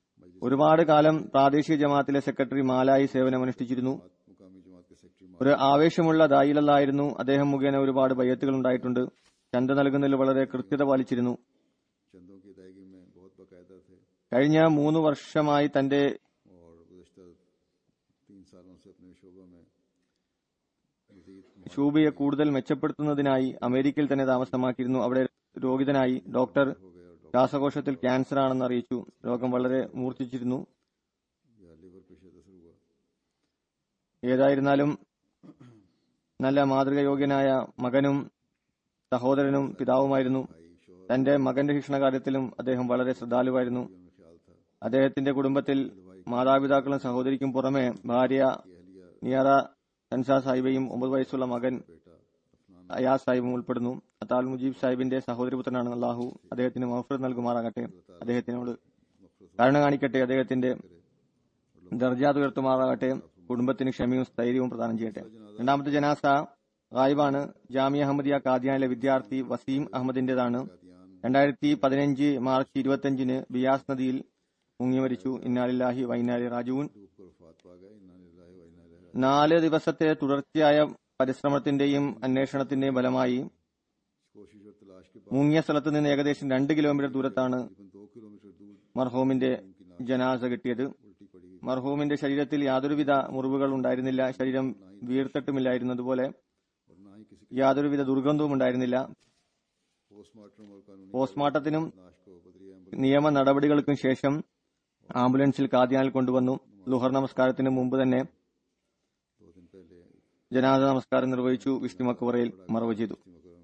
ഒരുപാട് കാലം പ്രാദേശിക ജമാഅത്തിലെ സെക്രട്ടറി മാലായി സേവനമനുഷ്ഠിച്ചിരുന്നു मुकामी जमात के सेक्रेटरी ഒരു ആവേശമുള്ള ദായിലല്ലായിരുന്നു അദ്ദേഹം മുഖേന ഒരുപാട് ബയ്യത്തുകൾ ഉണ്ടായിട്ടുണ്ട് ചന്ത നൽകുന്നതിൽ വളരെ കൃത്യത പാലിച്ചിരുന്നു चंदों की अदायगी में बहुत बाकायदा थे കഴിഞ്ഞ മൂന്ന് വർഷമായി തന്റെ और गुजशत तीन सालों से अपने शोबा में मजीद ശൂബയെ കൂടുതൽ മെച്ചപ്പെടുത്തുന്നതിനായി അമേരിക്കയിൽ തന്നെ താമസമാക്കിയിരുന്നു അവിടെ രോഗിതനായി ഡോക്ടർ हो गए और ശ്വാസകോശത്തിൽ ക്യാൻസർ ആണെന്ന് അറിയിച്ചു രോഗം വളരെ മൂർച്ഛിച്ചിരുന്നു डॉक्टर या लिवर पे शायद असर हुआ ഏതായിരുന്നാലും നല്ല മാതൃകയോഗ്യനായ മകനും സഹോദരനും പിതാവുമായിരുന്നു भाई शोहर തന്റെ മകന്റെ ശിക്ഷണകാര്യത്തിലും അദ്ദേഹം വളരെ ശ്രദ്ധാലുവായിരുന്നു में ख्याल था അദ്ദേഹത്തിന്റെ കുടുംബത്തിൽ മാതാപിതാക്കളും സഹോദരിക്കും പുറമെ ഭാര്യ अहलिया നിയറ സൻസാ സാഹിബയും ഒമ്പത് വയസ്സുള്ള മകൻ बेटा अफनान അയാസ് സാഹിബും ഉൾപ്പെടുന്നു അത്താൽ മുജീബ് സാഹിബിന്റെ സഹോദരപുത്രനാണ് അള്ളാഹു അദ്ദേഹത്തിന് മഹഫ്രത് നൽകുമാറാകട്ടെ അദ്ദേഹത്തിനോട് കരുണ കാണിക്കട്ടെ അദ്ദേഹത്തിന്റെ ദർജാത് ഉയർത്തുമാറാകട്ടെ കുടുംബത്തിന് ക്ഷമയും സ്ഥൈര്യവും പ്രദാനം ചെയ്യട്ടെ രണ്ടാമത്തെ ജനാസ ഗായിബാണ് ജാമിയ അഹമ്മദിയ കാദിയാനിലെ വിദ്യാർത്ഥി വസീം അഹമ്മദിന്റേതാണ് രണ്ടായിരത്തി പതിനഞ്ച് മാർച്ച് ഇരുപത്തിയഞ്ചിന് ബിയാസ് നദിയിൽ മുങ്ങി മരിച്ചു ഇന്നാലില്ലാഹി വൈനാലി റാജുവിൻ डूब कर वफात पा गए इन्ना लिल्लाहि व इन्ना इलैहि राजिऊन। നാല് ദിവസത്തെ തുടർച്ചയായ പരിശ്രമത്തിന്റെയും അന്വേഷണത്തിന്റെയും ഫലമായി कोशिश और तलाश के बाद മുങ്ങിയ സ്ഥലത്ത് നിന്ന് ഏകദേശം രണ്ട് കിലോമീറ്റർ ദൂരത്താണ് तकरीबन दो किलोमीटर दूर മർഹൂമിന്റെ ജനാസ കിട്ടിയത് उल्टी पड़ी हुई മർഹൂമിന്റെ ശരീരത്തിൽ യാതൊരുവിധ മുറിവുകൾ ഉണ്ടായിരുന്നില്ല ശരീരം വീർത്തിട്ടുമില്ലായിരുന്നു അതുപോലെ और ना ही किसी യാതൊരുവിധ ദുർഗന്ധവും ഉണ്ടായിരുന്നില്ല पोस्टमार्टम और कानूनी പോസ്റ്റ്മോർട്ടത്തിനും लाश को बदरी एम्बुलेंस നിയമ നടപടികൾക്കും ശേഷം ആംബുലൻസിൽ കാദിയാനിൽ കൊണ്ടുവന്നു ലുഹർ നമസ്കാരത്തിന് മുമ്പ് തന്നെ दो दिन पहले ജനാസ നമസ്കാരം നിർവഹിച്ചു വിഷ്ണു മക്ബറയിൽ മറവ് ചെയ്തു मकबरा में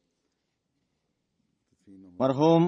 तदफीन മർഹൂം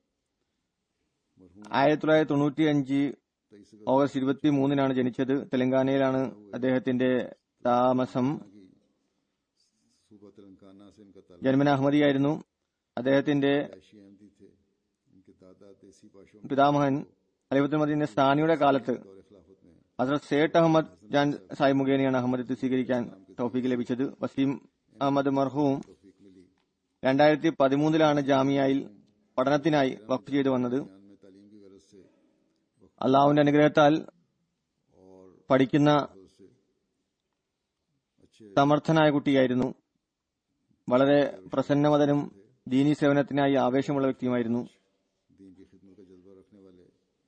ആയിരത്തി തൊള്ളായിരത്തി തൊണ്ണൂറ്റി അഞ്ച് तेईस ഓഗസ്റ്റ് ഇരുപത്തി മൂന്നിനാണ് ജനിച്ചത് തെലങ്കാനയിലാണ് അദ്ദേഹത്തിന്റെ താമസം की सूबा तेलंगाना से इनका ताल्लुक ജന്മന അഹമ്മദിയായിരുന്നു അദ്ദേഹത്തിന്റെ ऐशी अहमदी थे इनके दादा देसी भाषाओं में പിതാമഹൻ അലിബത്തുൽ മദീന്റെ സ്ഥാനിയുടെ കാലത്ത് दौरे खिलाफत में ഹസ്രത് സേട്ട് അഹമ്മദ് ജാൻ സാഹിബ് മുഖേനയാണ് അഹമ്മദത്ത് സ്വീകരിക്കാൻ ടോഫീക്ക് ലഭിച്ചത് വസീം അഹമ്മദ് മർഹൂം तौफीक मिली രണ്ടായിരത്തി പതിമൂന്നിലാണ് ജാമിയയിൽ പഠനത്തിനായി വഖഫ് ചെയ്തു വന്നത് ज्ञान में तालीम की गरज से അള്ളാഹുവിന്റെ അനുഗ്രഹത്താൽ और പഠിക്കുന്ന से अच्छे സമർത്ഥനായ കുട്ടിയായിരുന്നു വളരെ പ്രസന്നവതനും ദീനി സേവനത്തിനായി ആവേശമുള്ള വ്യക്തിയുമായിരുന്നു दीन की खिदमत का जज्बा रखने वाले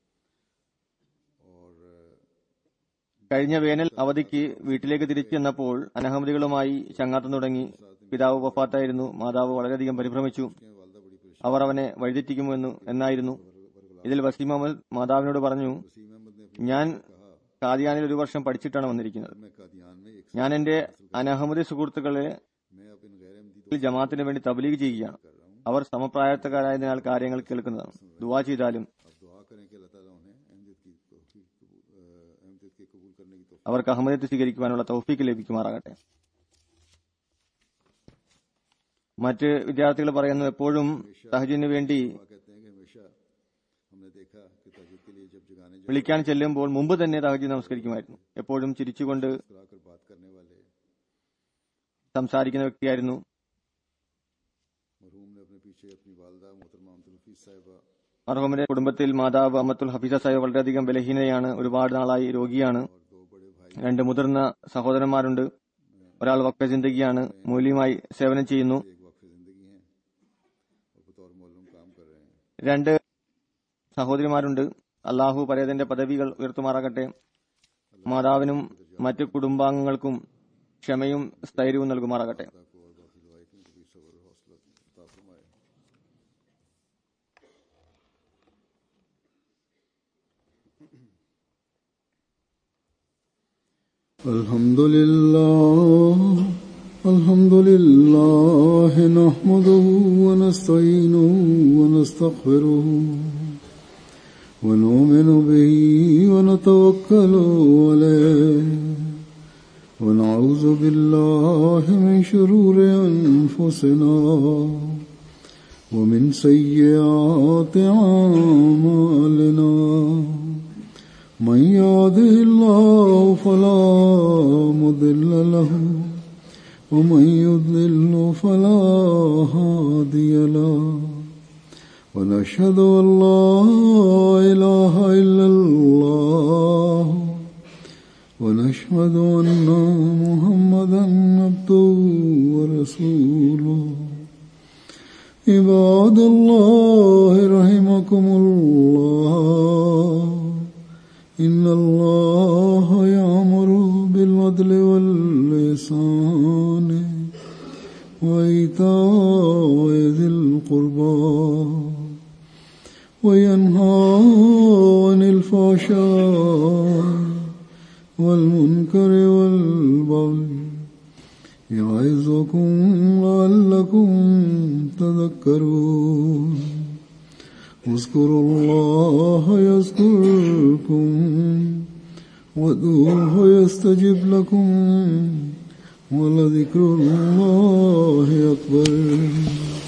और കഴിഞ്ഞ വേനൽ അവധിക്ക് വീട്ടിലേക്ക് തിരിച്ചു ചെന്നപ്പോൾ അനഹമ്മദികളുമായി ചങ്ങാത്തം തുടങ്ങി പിതാവ് വഫാത്തായിരുന്നു മാതാവ് വളരെയധികം പരിഭ്രമിച്ചു उसके वालदा बड़ी परेशान അവർ അവനെ വഴിതെറ്റിക്കുമോ എന്ന് എന്നായിരുന്നു ഇതിൽ വസീം അഹമ്മദ് മാതാവിനോട് പറഞ്ഞു वसीम अहमद ने अपनी ഞാൻ कहा കാദിയാനിൽ ഒരു വർഷം പഠിച്ചിട്ടാണ് വന്നിരിക്കുന്നത് मैं कादियान में एक ഞാൻ എന്റെ അനഹമ്മദി സുഹൃത്തുക്കളെ मैं अब इन गैर अहमदी ജമാഅത്തിന് വേണ്ടി തബ്ലീഗ് ചെയ്യുകയാണ് कर रहा हूँ അവർ സമപ്രായത്തക്കാരായതിനാൽ കാര്യങ്ങൾ കേൾക്കുന്നതാണ് ദുവാ ചെയ്താലും अब दुआ करें कि अल्लाह ताला उन्हें अहमदियत की तौफीक कबूल अ, अहमदियत के कबूल करने की तौफीक അവർക്ക് അഹമ്മദത്ത് സ്വീകരിക്കുവാനുള്ള തൗഫീക്ക് ലഭിക്കുമാറാകട്ടെ മറ്റ് വിദ്യാർത്ഥികൾ പറയുന്നു എപ്പോഴും തഹജിന് വേണ്ടി दुआ कहते हैं कि हमेशा हमने देखा कि तहजीद के लिए जब जगाने जो വിളിക്കാൻ ചെല്ലുമ്പോൾ മുമ്പ് തന്നെ തഹജി നമസ്കരിക്കുമായിരുന്നു എപ്പോഴും ചിരിച്ചുകൊണ്ട് कर बात करने वाले സംസാരിക്കുന്ന വ്യക്തിയായിരുന്നു मरहूम ने अपने पीछे अपनी वालदा मोहतरमा अब्दुल हफीज साहिबा മർഹൂമിന്റെ കുടുംബത്തിൽ മാതാവ് അമ്മത്തുൽ ഹഫീസ സാഹിബ് വളരെയധികം ബലഹീനയാണ് ഒരുപാട് നാളായി രോഗിയാണ് और दो बड़े भाई രണ്ട് മുതിർന്ന സഹോദരന്മാരുണ്ട് ഒരാൾ വക്ക ജിന്ദഗിയാണ് മൂല്യമായി സേവനം ചെയ്യുന്നു एक वक्फ जिंदगी हैं और बतौर मौलूम काम कर रहे हैं രണ്ട് സഹോദരിമാരുണ്ട് അള്ളാഹു പരേതന്റെ പദവികൾ ഉയർത്തുമാറാകട്ടെ മാതാവിനും മറ്റ് കുടുംബാംഗങ്ങൾക്കും ക്ഷമയും സ്ഥൈര്യവും നൽകുമാറാകട്ടെ अल्लाह को और बाकी दुआई की कभी सबर और हौसला अता फरमाए الحمد لله الحمد لله نحمده ونستعينه ونستغفره ونؤمن به ونتوكل عليه ونعوذ بالله من شرور أنفسنا ومن سيئات أعمالنا من يهده الله فلا مضل له ومن يضلل فلا هادي له ونشهد أن لا إله إلا الله ونشهد أن محمدا عبده ورسوله عباد الله رحمكم الله إن الله يأمر بالعدل واللسان وإيتاء ذي القربى وينهى عن الفحشاء والمنكر والبغي يعظكم لعلكم تذكرون اذكروا الله يذكركم وادعوه يستجب لكم ولذكر الله أكبر